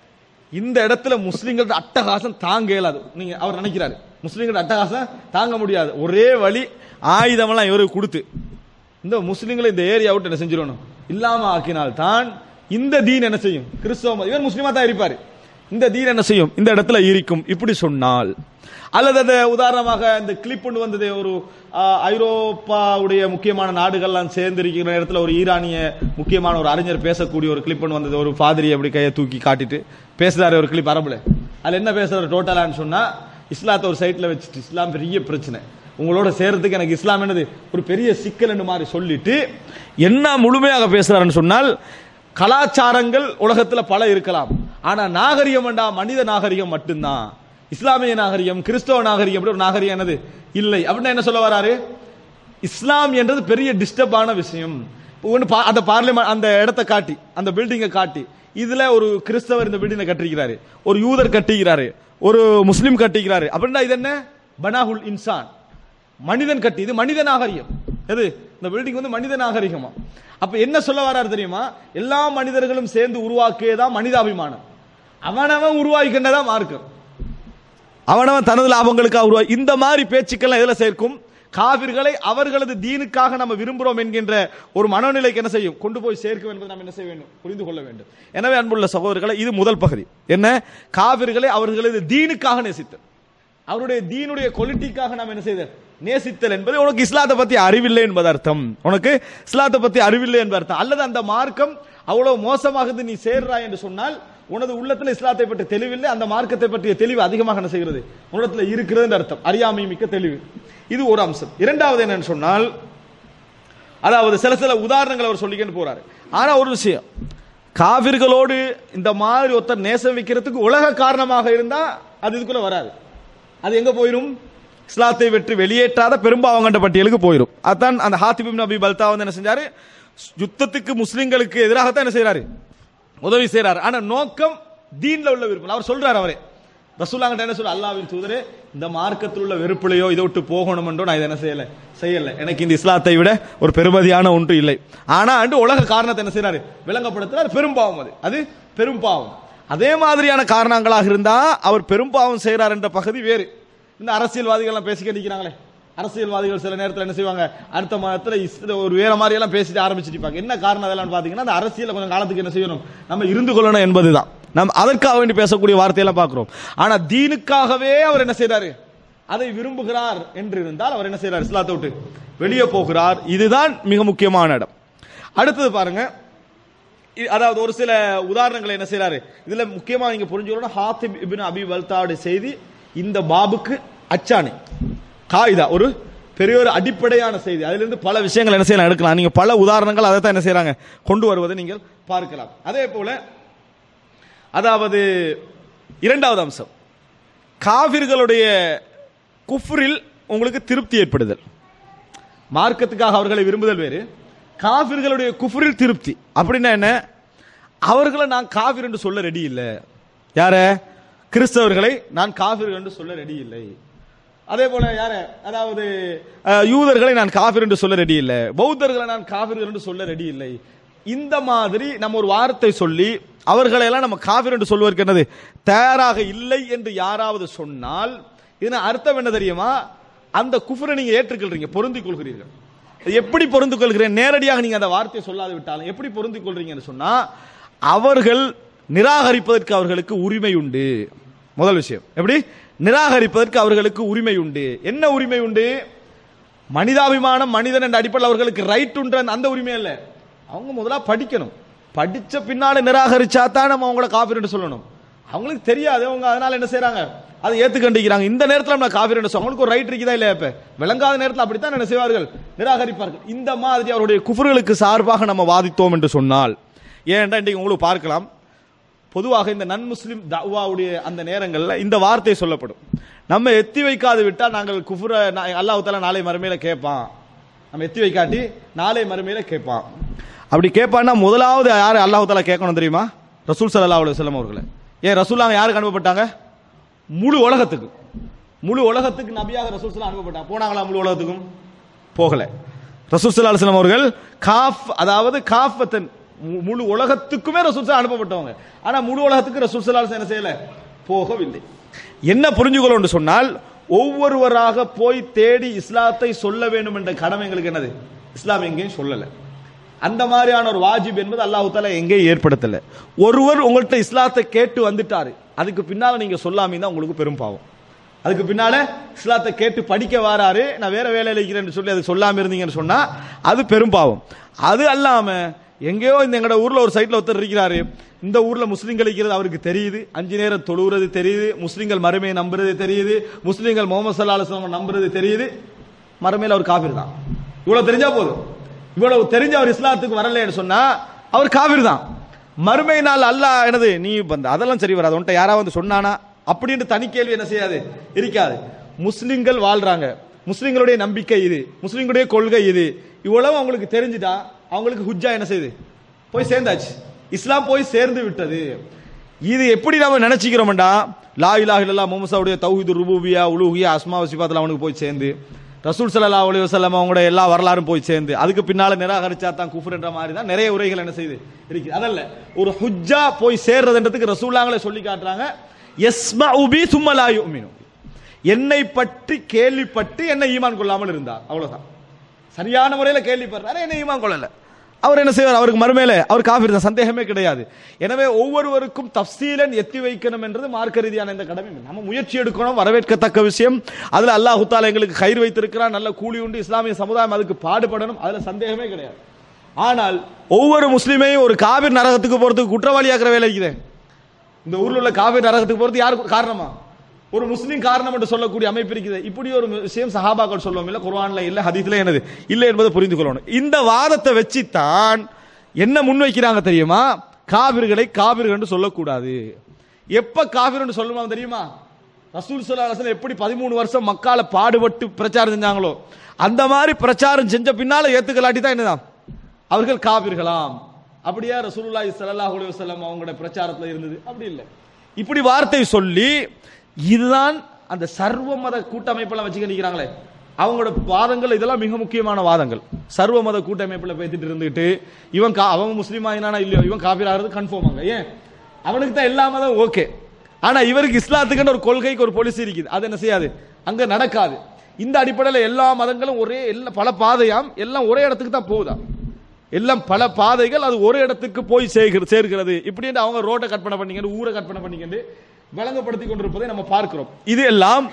இந்த இடத்துல முஸ்லிம்களோட அட்டகாசம் தாங்க இயலாது நீங்க அவர் நினைக்கிறாரு முஸ்லிம்களோட அட்டகாசம் தாங்க முடியாது ஒரே வழி ஆயுதமெல்லாம் இவருக்கு கொடுத்து இந்த முஸ்லிம்களை இந்த ஏரியா விட்டு என்ன செஞ்சிடணும் இல்லாம ஆக்கினால் தான் இந்த தீன் என்ன செய்யும் கிறிஸ்தவ மதம். இவர் முஸ்லிமா தான் இருப்பாரு இந்த தீன் என்ன செய்யும் இந்த இடத்துல இருக்கும் இப்படி சொன்னால் அல்லது அந்த உதாரணமாக இந்த கிளிப் ஒன்று வந்தது ஒரு ஆ, ஐரோப்பாவுடைய முக்கியமான நாடுகள்லாம் சேர்ந்து இருக்கிற இடத்துல ஒரு ஈரானிய முக்கியமான ஒரு அறிஞர் பேசக்கூடிய ஒரு கிளிப் ஒன்று வந்தது ஒரு பாதிரி அப்படி கையை தூக்கி காட்டிட்டு பேசுறாரு ஒரு கிளிப் அரபுல அதுல என்ன பேசுறாரு டோட்டலான்னு சொன்னா இஸ்லாத்தை ஒரு சைட்ல வச்சுட்டு இஸ்லாம் பெரிய பிரச்சனை உங்களோட சேர்றதுக்கு எனக்கு இஸ்லாம் என்னது ஒரு பெரிய சிக்கல் மாதிரி சொல்லிட்டு என்ன முழுமையாக பேசுறாருன்னு சொன்னால் கலாச்சாரங்கள் உலகத்துல பல இருக்கலாம் ஆனா நாகரிகம் வேண்டா மனித நாகரிகம் மட்டும்தான் இஸ்லாமிய நாகரிகம் கிறிஸ்தவ நாகரிகம் அப்படி ஒரு நாகரிகம் என்னது இல்லை அப்படின்னா என்ன சொல்ல வராரு இஸ்லாம் என்றது பெரிய டிஸ்டர்பான விஷயம் இப்போ ஒண்ணு பா- அந்த பார்லிமெண்ட் அந்த இடத்தை காட்டி அந்த பில்டிங்கை காட்டி இதுல ஒரு கிறிஸ்தவர் இந்த பில்டிங்கை கட்டிக்கிறாரு ஒரு யூதர் கட்டிக்கிறாரு ஒரு முஸ்லிம் கட்டிக்கிறாரு அப்படின்னா இது என்ன பனாகுல் இன்சான் மனிதன் கட்டி இது மனித நாகரிகம் எது இந்த பில்டிங் வந்து மனித நாகரிகமா அப்ப என்ன சொல்ல வராரு தெரியுமா எல்லா மனிதர்களும் சேர்ந்து உருவாக்கியதான் மனிதாபிமானம் அவனவன் உருவாக்கின்றதா மார்க்கம் அவனவன் தனது லாபங்களுக்காக உருவா இந்த மாதிரி பேச்சுக்கெல்லாம் எதுல சேர்க்கும் காவிர்களை அவர்களது தீனுக்காக நம்ம விரும்புகிறோம் என்கின்ற ஒரு மனநிலைக்கு என்ன செய்யும் கொண்டு போய் சேர்க்கும் என்பதை நாம் என்ன செய்ய வேண்டும் புரிந்து கொள்ள வேண்டும் எனவே அன்புள்ள சகோதரர்களை இது முதல் பகுதி என்ன காவிர்களை அவர்களது தீனுக்காக நேசித்தல் அவருடைய தீனுடைய கொலிட்டிக்காக நாம் என்ன செய்தல் நேசித்தல் என்பது உனக்கு இஸ்லாத்தை பத்தி அறிவில்லை என்பது அர்த்தம் உனக்கு இஸ்லாத்தை பத்தி அறிவில்லை என்பது அர்த்தம் அல்லது அந்த மார்க்கம் அவ்வளவு மோசமாகுது நீ சேர்றாய் என்று சொன்னால் உனது உள்ளத்துல இஸ்லாத்தை பற்றி தெளிவில்லை அந்த மார்க்கத்தை பற்றிய தெளிவு அதிகமாக என்ன செய்கிறது உன்னத்துல இருக்கிறது அர்த்தம் அறியாமை மிக்க தெளிவு இது ஒரு அம்சம் இரண்டாவது என்னன்னு சொன்னால் அதாவது சில சில உதாரணங்கள் அவர் சொல்லிக்கிட்டு போறாரு ஆனா ஒரு விஷயம் காவிர்களோடு இந்த மாதிரி ஒருத்தர் நேசம் வைக்கிறதுக்கு உலக காரணமாக இருந்தா அது இதுக்குள்ள வராது அது எங்க போயிரும் இஸ்லாத்தை வெற்றி வெளியேற்றாத பெரும்பாவங்கண்ட பட்டியலுக்கு போயிரும் அதான் அந்த ஹாத்திபின் நபி பல்தா வந்து என்ன செஞ்சாரு யுத்தத்துக்கு முஸ்லிம்களுக்கு எதிராகத்தான் என்ன செய்றாரு உதவி செய்றாரு ஆனா நோக்கம் தீன்ல உள்ள விருப்பம் அவர் சொல்றாரு அவரே ரசூல்லாங்கிட்ட என்ன சொல்ல அல்லாவின் தூதரே இந்த மார்க்கத்தில் உள்ள வெறுப்புலையோ இதை விட்டு போகணும் என்றோ நான் இதை என்ன செய்யல செய்யல எனக்கு இந்த இஸ்லாத்தை விட ஒரு பெருமதியான ஒன்று இல்லை ஆனா அண்டு உலக காரணத்தை என்ன செய்றாரு விளங்கப்படுத்துறாரு பெரும்பாவம் அது அது பெரும்பாவம் அதே மாதிரியான காரணங்களாக இருந்தா அவர் பெரும்பாவம் செய்கிறார் என்ற பகுதி வேறு இந்த அரசியல்வாதிகள் பேசிக்க நிக்கிறாங்களே அரசியல்வாதிகள் சில நேரத்தில் என்ன செய்வாங்க அடுத்த மாதத்துல இஸ்- ஒரு வேற மாதிரி எல்லாம் பேசிட்டு ஆரம்பிச்சிட்டு இருப்பாங்க என்ன காரணம் அதெல்லாம் பாத்தீங்கன்னா அந்த அரசியல கொஞ்சம் காலத்துக்கு என்ன செய்யணும் நம்ம இருந்து கொள்ளணும் என்பதுதான் நம்ம அதற்காக வேண்டி பேசக்கூடிய வார்த்தையெல்லாம் பார்க்கிறோம் ஆனா தீனுக்காகவே அவர் என்ன செய்றாரு அதை விரும்புகிறார் என்று இருந்தால் அவர் என்ன செய்றார் இஸ்லாத்தை விட்டு வெளியே போகிறார் இதுதான் மிக முக்கியமான இடம் அடுத்தது பாருங்க இ- அதாவது ஒரு சில உதாரணங்களை என்ன செய்றாரு இதுல முக்கியமா நீங்க புரிஞ்சுக்கணும் ஹாத்திப் இப்னு அபி வல்தாவுடைய செய்தி இந்த பாபுக்கு அச்சாணி காயிதா ஒரு பெரிய ஒரு அடிப்படையான செய்தி அதிலிருந்து பல விஷயங்கள் என்ன செய்யலாம் எடுக்கலாம் நீங்க பல உதாரணங்கள் அதை தான் என்ன செய்றாங்க கொண்டு வருவதை நீங்கள் பார்க்கலாம் அதே போல அதாவது இரண்டாவது அம்சம் காவிர்களுடைய குஃப்ரில் உங்களுக்கு திருப்தி ஏற்படுதல் மார்க்கத்துக்காக அவர்களை விரும்புதல் வேறு காபிர்களுடைய குஃப்ரில் திருப்தி அப்படின்னா என்ன அவர்களை நான் காபிர் என்று சொல்ல ரெடி இல்லை யார கிறிஸ்தவர்களை நான் காபிர் என்று சொல்ல ரெடி இல்லை அதே போல யார அதாவது அஹ், யூதர்களை நான் காபிர் என்று சொல்ல ரெடி இல்லை பௌத்தர்களை நான் காபிர்கள் என்று சொல்ல ரெடி இல்லை இந்த மாதிரி நம்ம ஒரு வார்த்தை சொல்லி அவர்களை எல்லாம் நம்ம காபிர் என்று சொல்வதற்கு என்னது தயாராக இல்லை என்று யாராவது சொன்னால் இதன் அர்த்தம் என்ன தெரியுமா அந்த குஃபரை நீங்க ஏற்றுக்கொள்றீங்க பொருந்திக் கொள்கிறீர்கள் அது எப்படி பொருந்து கொள்கிறேன் நேரடியாக நீங்க அந்த வார்த்தையை சொல்லாது விட்டாலும் எப்படி பொருந்து கொள்றீங்கன்னு சொன்னா அவர்கள் நிராகரிப்பதற்கு அவர்களுக்கு உரிமை உண்டு முதல் விஷயம் எப்படி நிராகரிப்பதற்கு அவர்களுக்கு உரிமை உண்டு என்ன உரிமை உண்டு மனிதாபிமானம் மனிதன் என்ற அடிப்படையில் அவர்களுக்கு ரைட் உண்டு அந்த உரிமை இல்ல அவங்க முதல்ல படிக்கணும் படிச்ச பின்னால நிராகரிச்சா தான் நம்ம அவங்கள காபிர்னு சொல்லணும் அவங்களுக்கு தெரியாது அவங்க அதனால என்ன செய்றாங்க அதை ஏத்துக்கண்டிக்கிறாங்க இந்த நேரத்தில் நம்ம காபிர் என்று அவங்களுக்கு ஒரு ரைட் இருக்குதா இல்லையா இப்ப விளங்காத நேரத்தில் அப்படித்தான் என்ன செய்வார்கள் நிராகரிப்பார்கள் இந்த மாதிரி அவருடைய குஃபர்களுக்கு சார்பாக நம்ம வாதித்தோம் என்று சொன்னால் ஏன்டா இன்றைக்கு உங்களுக்கு பார்க்கலாம் பொதுவாக இந்த நன் முஸ்லிம் தவாவுடைய அந்த நேரங்களில் இந்த வார்த்தை சொல்லப்படும் நம்ம எத்தி வைக்காது விட்டால் நாங்கள் குஃபுர அல்லாஹ் தாலா நாளை மறுமையில கேட்பான் நம்ம எத்தி வைக்காட்டி நாளை மறுமையில கேட்பான் அப்படி கேட்பான்னா முதலாவது யார் அல்லாஹ் தாலா கேட்கணும் தெரியுமா ரசூல் ஸல்லல்லாஹு அலைஹி வஸல்லம் அவர்களை ஏன் ரசூலாங்க யாருக்கு அனுப்பப்பட்டாங்க முழு உலகத்துக்கு முழு உலகத்துக்கு நபியாக ரசூல் ஸல்லல்லாஹு அனுப்பப்பட்டாங்க போனாங்களா முழு உலகத்துக்கும் போகல ரசூல் ஸல்லல்லாஹு அலைஹி வஸல்லம் அவர்கள் காஃப் அதாவது காஃபத்தன் மு- முழு உலகத்துக்குமே ரசூல் ஸல்லல்லாஹு அனுப்பப்பட்டவங்க ஆனா முழு உலகத்துக்கு ரசூல் ஸல்லல்லாஹு அலைஹி வஸல்லம் என்ன செய்யல போகவில்லை என்ன புரிஞ்சுக்கொள்ள சொன்னால் ஒவ்வொருவராக போய் தேடி இஸ்லாத்தை சொல்ல வேண்டும் என்ற கடமை எங்களுக்கு என்னது இஸ்லாம் எங்கேயும் சொல்லல அந்த மாதிரியான ஒரு வாஜிப் என்பது அல்லாஹ் தாலா எங்கேயும் ஏற்படுத்தல ஒருவர் உங்கள்கிட்ட இஸ்லாத்தை கேட்டு வந்துட்டாரு அதுக்கு பின்னால நீங்க சொல்லாம தான் உங்களுக்கு பெரும் பாவம் அதுக்கு பின்னால இஸ்லாத்தை கேட்டு படிக்க வராரு நான் வேற வேலையில இருக்கிறேன்னு சொல்லி அது சொல்லாம இருந்தீங்கன்னு சொன்னா அது பெரும் பாவம் அது அல்லாம எங்கேயோ இந்த எங்கட ஊர்ல ஒரு சைட்ல ஒருத்தர் இருக்கிறாரு இந்த ஊர்ல முஸ்லிம்கள் இருக்கிறது அவருக்கு தெரியுது அஞ்சு நேரம் தொழுகிறது தெரியுது முஸ்லிம்கள் மறுமையை நம்புறது தெரியுது முஸ்லிம்கள் முகமது சல்லா அலுவலம் நம்புறது தெரியுது மறுமையில் அவர் காபிர் தான் இவ்வளவு தெரிஞ்சா போதும் இவ்வளவு தெரிஞ்ச அவர் இஸ்லாத்துக்கு வரலன்னு சொன்னா அவர் காபிர் தான் மறுமை நாள் அல்லாஹ் என்னது நீ வந்து அதெல்லாம் சரி வராது உன்ட்ட யாராவது வந்து சொன்னானா அப்படின்ட்டு தனி கேள்வி என்ன செய்யாது இருக்காது முஸ்லிம்கள் வாழ்றாங்க முஸ்லிம்களுடைய நம்பிக்கை இது முஸ்லிம்களுடைய கொள்கை இது இவ்வளவு அவங்களுக்கு தெரிஞ்சுட்டா அவங்களுக்கு ஹுஜ்ஜா என்ன செய்யுது போய் சேர்ந்தாச்சு இஸ்லாம் போய் சேர்ந்து விட்டது இது எப்படி நாம நினைச்சுக்கிறோம்டா லா இலாஹ இல்லல்லாஹ் முஹம்மதுடைய தௌஹீது ருபூபியா உலூஹியா அஸ்மா வசிபாத்துல அவனுக்கு போய் சேர்ந்து ரசூல் ஸல்லல்லாஹு அலைஹி வஸல்லம் அவங்களோட எல்லா வரலாறும் போய் சேர்ந்து அதுக்கு பின்னால நிராகரிச்சா தான் குஃப்ர்ன்ற மாதிரி தான் நிறைய உரைகள் என்ன செய்யுது இருக்கு அதல்ல ஒரு ஹுஜ்ஜா போய் சேர்றதுன்றதுக்கு ரசூலாங்களே சொல்லி காட்டுறாங்க யஸ்மஉ பி சும்ம லா யுமினு என்னை பற்றி கேள்விப்பட்டு என்ன ஈமான் கொள்ளாமல் இருந்தார் அவ்வளவுதான் சரியான முறையில கேள்விப்படுறாரு என்ன ஈமான் கொள்ளல அவர் என்ன செய்வார் அவருக்கு மறுமையில அவர் காஃபிர் தான் சந்தேகமே கிடையாது எனவே ஒவ்வொருவருக்கும் தப்சீலன் எத்தி வைக்கணும் என்றது மார்க்க ரீதியான இந்த கடமை நம்ம முயற்சி எடுக்கணும் வரவேற்கத்தக்க விஷயம் அதுல அல்லாஹ் தாலா எங்களுக்கு கயிறு வைத்திருக்கிறான் நல்ல கூலி உண்டு இஸ்லாமிய சமுதாயம் அதுக்கு பாடுபடணும் அதுல சந்தேகமே கிடையாது ஆனால் ஒவ்வொரு முஸ்லிமையும் ஒரு காவிர் நரகத்துக்கு போறதுக்கு குற்றவாளியாக்குற வேலை இருக்குது இந்த ஊர்ல உள்ள காவிரி நரகத்துக்கு போறது யாரு காரணமா ஒரு முஸ்லீம் காரணம் என்று சொல்லக்கூடிய அமைப்பு இருக்குது இப்படி ஒரு விஷயம் சஹாபாக்கள் சொல்லுவோம் இல்ல குர்ஆன்ல இல்ல ஹதீஸ்ல என்னது இல்ல என்பதை புரிந்து கொள்ளணும் இந்த வாதத்தை வச்சுத்தான் என்ன முன்வைக்கிறாங்க தெரியுமா காவிர்களை காவிர்கள் என்று சொல்லக்கூடாது எப்ப காவிர் என்று சொல்லுமா தெரியுமா ரசூல் ஸல்லல்லாஹு அலைஹி வஸல்லம் எப்படி பதிமூணு வருஷம் மக்கால பாடுபட்டு பிரச்சாரம் செஞ்சாங்களோ அந்த மாதிரி பிரச்சாரம் செஞ்ச பின்னால ஏத்துக்கலாட்டி தான் என்னதான் அவர்கள் காவிர்களாம் அப்படியா ரசூலுல்லாஹி ஸல்லல்லாஹு அலைஹி வஸல்லம் அவங்களோட பிரச்சாரத்துல இருந்தது அப்படி இல்லை இப்படி வார்த்தை சொல்லி இதுதான் அந்த சர்வ மத கூட்டமைப்பெல்லாம் வச்சுக்க நிற்கிறாங்களே அவங்களோட வாதங்கள் இதெல்லாம் மிக முக்கியமான வாதங்கள் சர்வ மத கூட்டமைப்பில் பேசிட்டு இருந்துட்டு இவன் கா- அவன் முஸ்லீம் ஆயினானா இல்லையோ இவன் காபீர் ஆகிறது கன்ஃபார்ம் ஆங்க ஏன் அவனுக்கு தான் எல்லா மதம் ஓகே ஆனா இவருக்கு இஸ்லாத்துக்குன்னு ஒரு கொள்கைக்கு ஒரு பொலிசி இருக்குது அது என்ன செய்யாது அங்க நடக்காது இந்த அடிப்படையில் எல்லா மதங்களும் ஒரே எல்லா பல பாதையாம் எல்லாம் ஒரே இடத்துக்கு தான் போகுதா எல்லாம் பல பாதைகள் அது ஒரு இடத்துக்கு போய் சேர்கிறது சேர்க்கிறது இப்படி அவங்க ரோட்டை கற்பனை பண்ணிக்கிட்டு ஊரை கற்பனை பண்ணிக்கிட்டு விளங்கப்படுத்தி கொண்டிருப்பதை நம்ம பார்க்கிறோம் இது எல்லாம்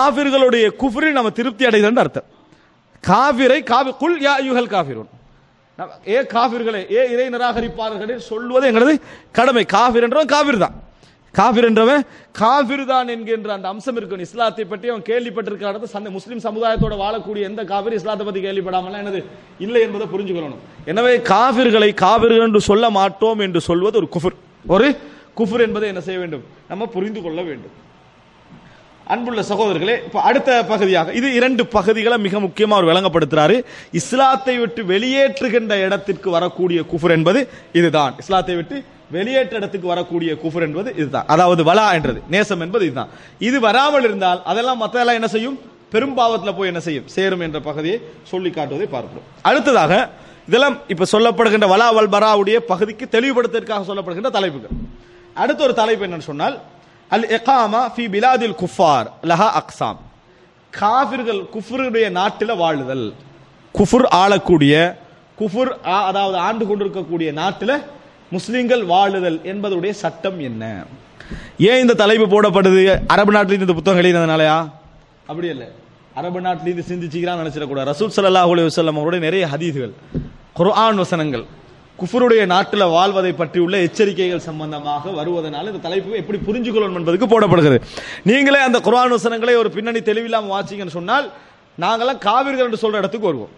காபிர்களுடைய குஃப்ரில் நம்ம திருப்தி அடைதல் அர்த்தம் காபிரை காபி குல் யா யுகல் காபிரும் நம்ம- ஏ காபிர்களே ஏ இறை நிராகரிப்பாளர்களே சொல்வது எங்களது கடமை காபிர் என்றவன் காபிர் தான் காபிர் என்றவன் காபிர் தான் என்கின்ற அந்த அம்சம் இருக்கும் இஸ்லாத்தை பற்றி அவன் கேள்விப்பட்டிருக்கிற இடத்துல சந்த முஸ்லிம் சமுதாயத்தோட வாழக்கூடிய எந்த காபிர் இஸ்லாத்தை பத்தி கேள்விப்படாமல் என்னது இல்லை என்பதை புரிஞ்சுக்கொள்ளணும் எனவே காபிர்களை காபிர்கள் என்று சொல்ல மாட்டோம் என்று சொல்வது ஒரு குஃபர் ஒரு குஃபர் என்பதை என்ன செய்ய வேண்டும் நம்ம புரிந்து கொள்ள வேண்டும் அன்புள்ள சகோதரர்களே இப்ப அடுத்த பகுதியாக இது இரண்டு பகுதிகளை மிக முக்கியமா அவர் விளங்கப்படுத்துறாரு இஸ்லாத்தை விட்டு வெளியேற்றுகின்ற இடத்திற்கு வரக்கூடிய குஃபர் என்பது இதுதான் இஸ்லாத்தை விட்டு வெளியேற்ற இடத்துக்கு வரக்கூடிய குஃபர் என்பது இதுதான் அதாவது வலா என்றது நேசம் என்பது இதுதான் இது வராமல் இருந்தால் அதெல்லாம் மத்ததெல்லாம் என்ன செய்யும் பெரும்பாவத்தில் போய் என்ன செய்யும் சேரும் என்ற பகுதியை சொல்லி காட்டுவதை பார்க்கிறோம் அடுத்ததாக இதெல்லாம் இப்ப சொல்லப்படுகின்ற வலா வல் பராவுடைய பகுதிக்கு தெளிவுபடுத்துவதற்காக சொல்லப்படுகின்ற தலைப்புகள் அடுத்த ஒரு தலைப்பு என்னன்னு சொன்னால் அல் இகாமா ஃபி பிலாதில் குஃபார் லஹா அக்ஸாம் காஃபிர்கள் குஃபருடைய நாட்டில் வாழுதல் குஃபுர் ஆளக்கூடிய குஃபுர் ஆ- அதாவது ஆண்டு கொண்டிருக்கக்கூடிய நாட்டில் முஸ்லிம்கள் வாழுதல் என்பதுடைய சட்டம் என்ன ஏன் இந்த தலைப்பு போடப்படுது அரபு நாட்டில் இந்த புத்தகம் எழுதினதுனாலயா அப்படி இல்லை அரபு நாட்டில் இது சிந்திச்சுக்கிறான்னு நினைச்சிடக்கூடாது ரசூல் ஸல்லல்லாஹு அலைஹி வஸல்லம் அவருடைய நிறைய ஹதீதுகள் குர்ஆன் வசனங்கள் குஃபருடைய நாட்டில் வாழ்வதை பற்றியுள்ள எச்சரிக்கைகள் சம்பந்தமாக வருவதனால இந்த தலைப்பு எப்படி புரிஞ்சுக்கொள்ளணும் என்பதுக்கு போடப்படுகிறது நீங்களே அந்த குர்ஆன் வசனங்களை ஒரு பின்னணி தெளிவில்லாம வாசிங்கன்னு சொன்னால் நாங்கெல்லாம் காவிர்கள் என்று சொல்ற இடத்துக்கு வருவோம்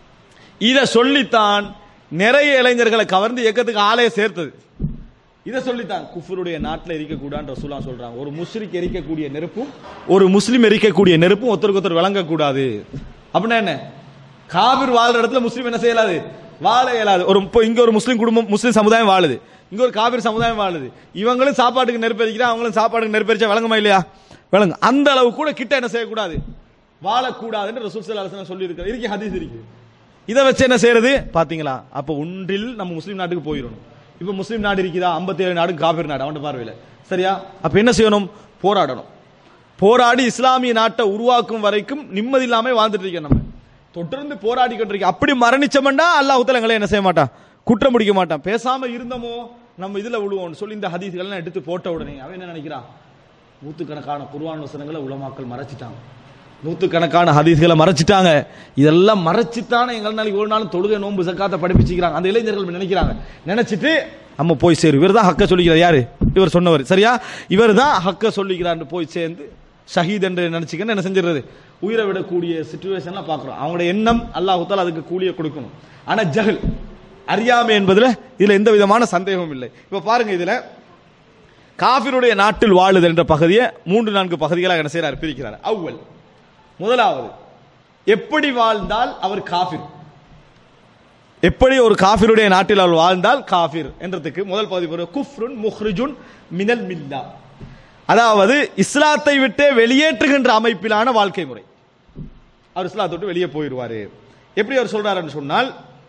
இதை சொல்லித்தான் நிறைய இளைஞர்களை கவர்ந்து இயக்கத்துக்கு ஆலய சேர்த்தது இதை சொல்லித்தான் குஃபருடைய நாட்டில் எரிக்கக்கூடாதுன்னு ரசூலா சொல்றாங்க ஒரு முஸ்லிக் எரிக்கக்கூடிய நெருப்பும் ஒரு முஸ்லிம் எரிக்கக்கூடிய நெருப்பும் ஒருத்தருக்கு ஒருத்தர் விளங்கக்கூடாது அப்படின்னா என்ன காபிர் வாழ்ற இடத்துல முஸ்லீம் என்ன செய்யலாது வாழ இயலாது ஒரு இப்போ இங்க ஒரு முஸ்லீம் குடும்பம் முஸ்லீம் சமுதாயம் வாழுது இங்க ஒரு காபிர் சமுதாயம் வாழுது இவங்களும் சாப்பாட்டுக்கு நெருப்பெரிக்கிறா அவங்களும் சாப்பாட்டுக்கு நெருப்பெரிச்சா விளங்குமா இல்லையா விளங்கு அந்த அளவு கூட கிட்ட என்ன செய்யக்கூடாது வாழக்கூடாதுன்னு ரசூல் ஸல்லல்லாஹு அலைஹி வஸல்லம் சொல்லி இருக்கு இருக்கு ஹதீஸ் இருக்கு இதை வச்சு என்ன செய்யறது பாத்தீங்களா அப்ப ஒன்றில் நம்ம முஸ்லீம் நாட்டுக்கு போயிடணும் இப்ப முஸ்லீம் நாடு இருக்குதா 57 நாடு காபிர் நாடு அவன் பார்வையில சரியா அப்ப என்ன செய்யணும் போராடணும் போராடி இஸ்லாமிய நாட்டை உருவாக்கும் வரைக்கும் நிம்மதி இல்லாம வாழ்ந்துட்டு இருக்கோம் நம்ம தொடர்ந்து போராடி கொண்டிருக்கோம் அப்படி மரணிச்சோம்னா அல்லாஹ் தஆலா எங்களை என்ன செய்ய மாட்டான் குற்றம் முடிக்க மாட்டான் பேசாம இருந்தோமோ நம்ம இதுல விழுவோம்னு சொல்லி இந்த ஹதீஸ்கள் எல்லாம் எடுத்து போட்ட உடனே அவன் என்ன நினைக்கிறான் நூத்துக்கணக்கான குர்ஆன் வசனங்களை உலமாக்கள் மறைச்சிட்டாங்க நூத்துக்கணக்கான ஹதீஸ்களை மறைச்சிட்டாங்க இதெல்லாம் மறைச்சித்தானே எங்கள் நாளைக்கு ஒரு நாளும் தொழுகை நோன்பு சக்காத்தை படிப்பிச்சுக்கிறாங்க அந்த இளைஞர்கள் நினைக்கிறாங்க நினைச்சிட்டு நம்ம போய் சேரு இவர் தான் ஹக்க சொல்லிக்கிறார் யாரு இவர் சொன்னவர் சரியா இவர் தான் ஹக்க சொல்லிக்கிறார்னு போய் சேர்ந்து ஷஹீத் என்று நினைச்சுக்கன்னு என்ன செஞ்சிடுறது உயிரை விடக்கூடிய சுச்சுவேஷன்லாம் பார்க்குறோம் அவங்களோட எண்ணம் அல்லாஹுத்தால் அதுக்கு கூலியை கொடுக்கணும் ஆனா ஜஹல் அறியாமை என்பதுல இதுல எந்த விதமான சந்தேகமும் இல்லை இப்ப பாருங்க இதுல காபிருடைய நாட்டில் வாழுதல் என்ற பகுதியை மூன்று நான்கு பகுதிகளாக என்ன செய்யறார் பிரிக்கிறார் அவ்வல் முதலாவது எப்படி வாழ்ந்தால் அவர் காபிர் எப்படி ஒரு காபிருடைய நாட்டில் அவர் வாழ்ந்தால் காபிர் என்றதுக்கு முதல் பகுதி பாருங்க. குஃப்ருன் முஹ்ரிஜுன் மினல் மில்லா அதாவது இஸ்லாத்தை விட்டே வெளியேற்றுகின்ற அமைப்பிலான வாழ்க்கை முறை அவர் இஸ்லாத்தை விட்டு வெளியே போயிடுவாரு எப்படி அவர் சொல்றாருன்னு சொன்னால்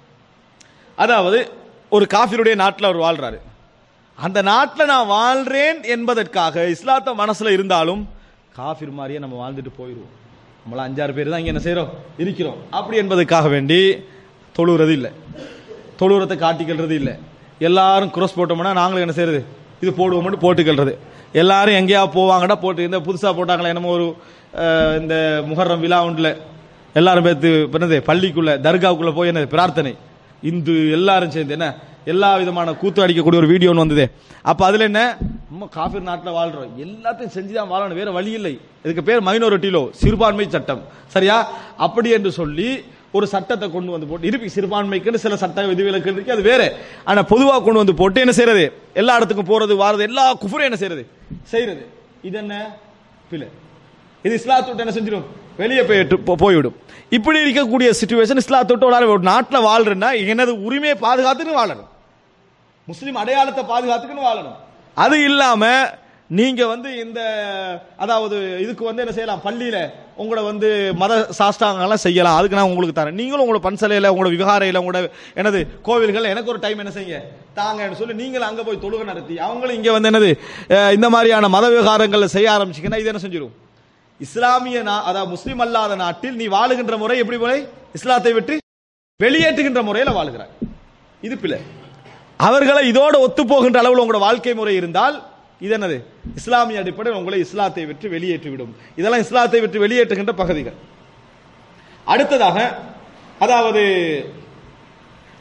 அதாவது ஒரு காஃபிருடைய நாட்டில் அவர் வாழ்றாரு அந்த நாட்டில் நான் வாழ்றேன் என்பதற்காக இஸ்லாத்த மனசுல இருந்தாலும் காஃபிர் மாதிரியே நம்ம வாழ்ந்துட்டு போயிடுவோம் நம்மள அஞ்சாறு பேர் தான் இங்க என்ன செய்றோம் இருக்கிறோம் அப்படி என்பதற்காக வேண்டி தொழுகிறது இல்லை தொழுகிறத்தை காட்டிக்கிறது இல்லை எல்லாரும் cross போட்டோம்னா நாங்களும் என்ன செய்யறது இது போடுவோம்னு போட்டுக்கிறது எல்லாரும் எங்கேயா போவாங்கடா போட்டு இந்த புதுசா போட்டாங்களே என்னமோ ஒரு அஹ், இந்த முஹர்ரம் விழா ஒன்றில் எல்லாரும் பேத்து இப்ப என்னது பள்ளிக்குள்ள தர்காவுக்குள்ள போய் என்னது பிரார்த்தனை இந்து எல்லாரும் சேர்ந்து என்ன எல்லா விதமான கூத்து அடிக்கக்கூடிய ஒரு வீடியோ ஒன்று வந்ததே அப்ப அதுல என்ன நம்ம காஃபிர் நாட்டில் வாழ்றோம் எல்லாத்தையும் செஞ்சுதான் வாழணும் வேற வழி இல்லை இதுக்கு பேர் மைனாரிட்டிலோ சிறுபான்மை சட்டம் சரியா அப்படி என்று சொல்லி ஒரு சட்டத்தை கொண்டு வந்து போட்டு இருப்பி சிறுபான்மைக்குன்னு சில சட்ட விதிவிலக்கு இருக்கு அது வேற ஆனா பொதுவா கொண்டு வந்து போட்டு என்ன செய்யறது எல்லா இடத்துக்கும் போறது வாரது எல்லா குஃபரும் என்ன செய்யறது செய்யறது இது என்ன பிழை இது இஸ்லாத்தோட்டு என்ன செஞ்சிடும் வெளியே போயிட்டு போ- போய்விடும் இப்படி இருக்கக்கூடிய சுச்சுவேஷன் இஸ்லாத்தோட்டு விளாட ஒரு நாட்டில் வாழ்றேன்னா எனது உரிமையை பாதுகாத்துன்னு வாழணும் முஸ்லிம் அடையாளத்தை பாதுகாத்துக்குன்னு வாழணும் அது இல்லாம நீங்க வந்து இந்த அதாவது இதுக்கு வந்து என்ன செய்யலாம் பள்ளியில உங்களோட வந்து மத சாஸ்தாங்கெல்லாம் செய்யலாம் அதுக்கு நான் உங்களுக்கு தரேன் நீங்களும் உங்களோட பன்சலையில உங்களோட விகாரையில உங்களோட எனது கோவில்கள் எனக்கு ஒரு டைம் என்ன செய்யுங்க தாங்கன்னு சொல்லி நீங்களும் அங்க போய் தொழுகை நடத்தி அவங்களும் இங்க வந்து என்னது அஹ், இந்த மாதிரியான மத விவகாரங்களை செய்ய ஆரம்பிச்சீங்கன்னா இது என்ன செஞ்சிடும் இஸ்லாமிய நா- அதாவது முஸ்லிம் அல்லாத நாட்டில் நீ வாழுகின்ற முறை எப்படி முறை இஸ்லாத்தை விட்டு வெளியேற்றுகின்ற முறையில வாழுகிறாய் இது பிழை அவர்களை இதோட ஒத்து போகின்ற அளவில் உங்களோட வாழ்க்கை முறை இருந்தால் இது என்னது இஸ்லாமிய அடிப்படையில் உங்களை இஸ்லாத்தை விட்டு வெளியேற்றிவிடும் இதெல்லாம் இஸ்லாத்தை விட்டு வெளியேற்றுகின்ற பகுதிகள் அடுத்ததாக அதாவது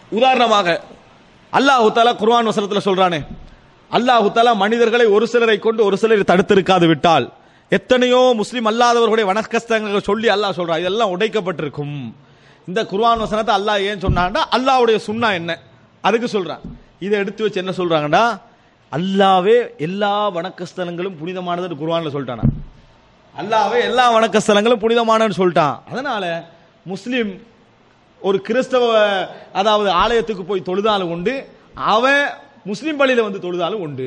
உதாரணமாக அல்லாஹு தாலா குர்ஆன் வசனத்தில் சொல்றானே அல்லாஹு தாலா மனிதர்களை ஒரு சிலரை கொண்டு ஒரு சிலரை தடுத்திருக்காது விட்டால் எத்தனையோ முஸ்லிம் அல்லாதவர்களுடைய வணக்கஸ்தங்கள் சொல்லி அல்லாஹ் சொல்றான் இதெல்லாம் உடைக்கப்பட்டிருக்கும் இந்த குர்ஆன் வசனத்தை அல்லாஹ் ஏன் சொன்னான்னா அல்லாஹ்வுடைய சுன்னா என்ன அதுக்கு சொல்றான் இதை எடுத்து வச்சு என்ன சொல்றாங்கன்னா அல்லாவே எல்லா வணக்கஸ்தலங்களும் புனிதமானதுன்னு குர்ஆன்ல சொல்லிட்டானா அல்லாவே எல்லா வணக்க ஸ்தலங்களும் புனிதமானன்னு சொல்லிட்டான் அதனால முஸ்லிம் ஒரு கிறிஸ்தவ அதாவது ஆலயத்துக்கு போய் தொழுதாலும் உண்டு அவன் முஸ்லிம் பள்ளியில வந்து தொழுதாலும் உண்டு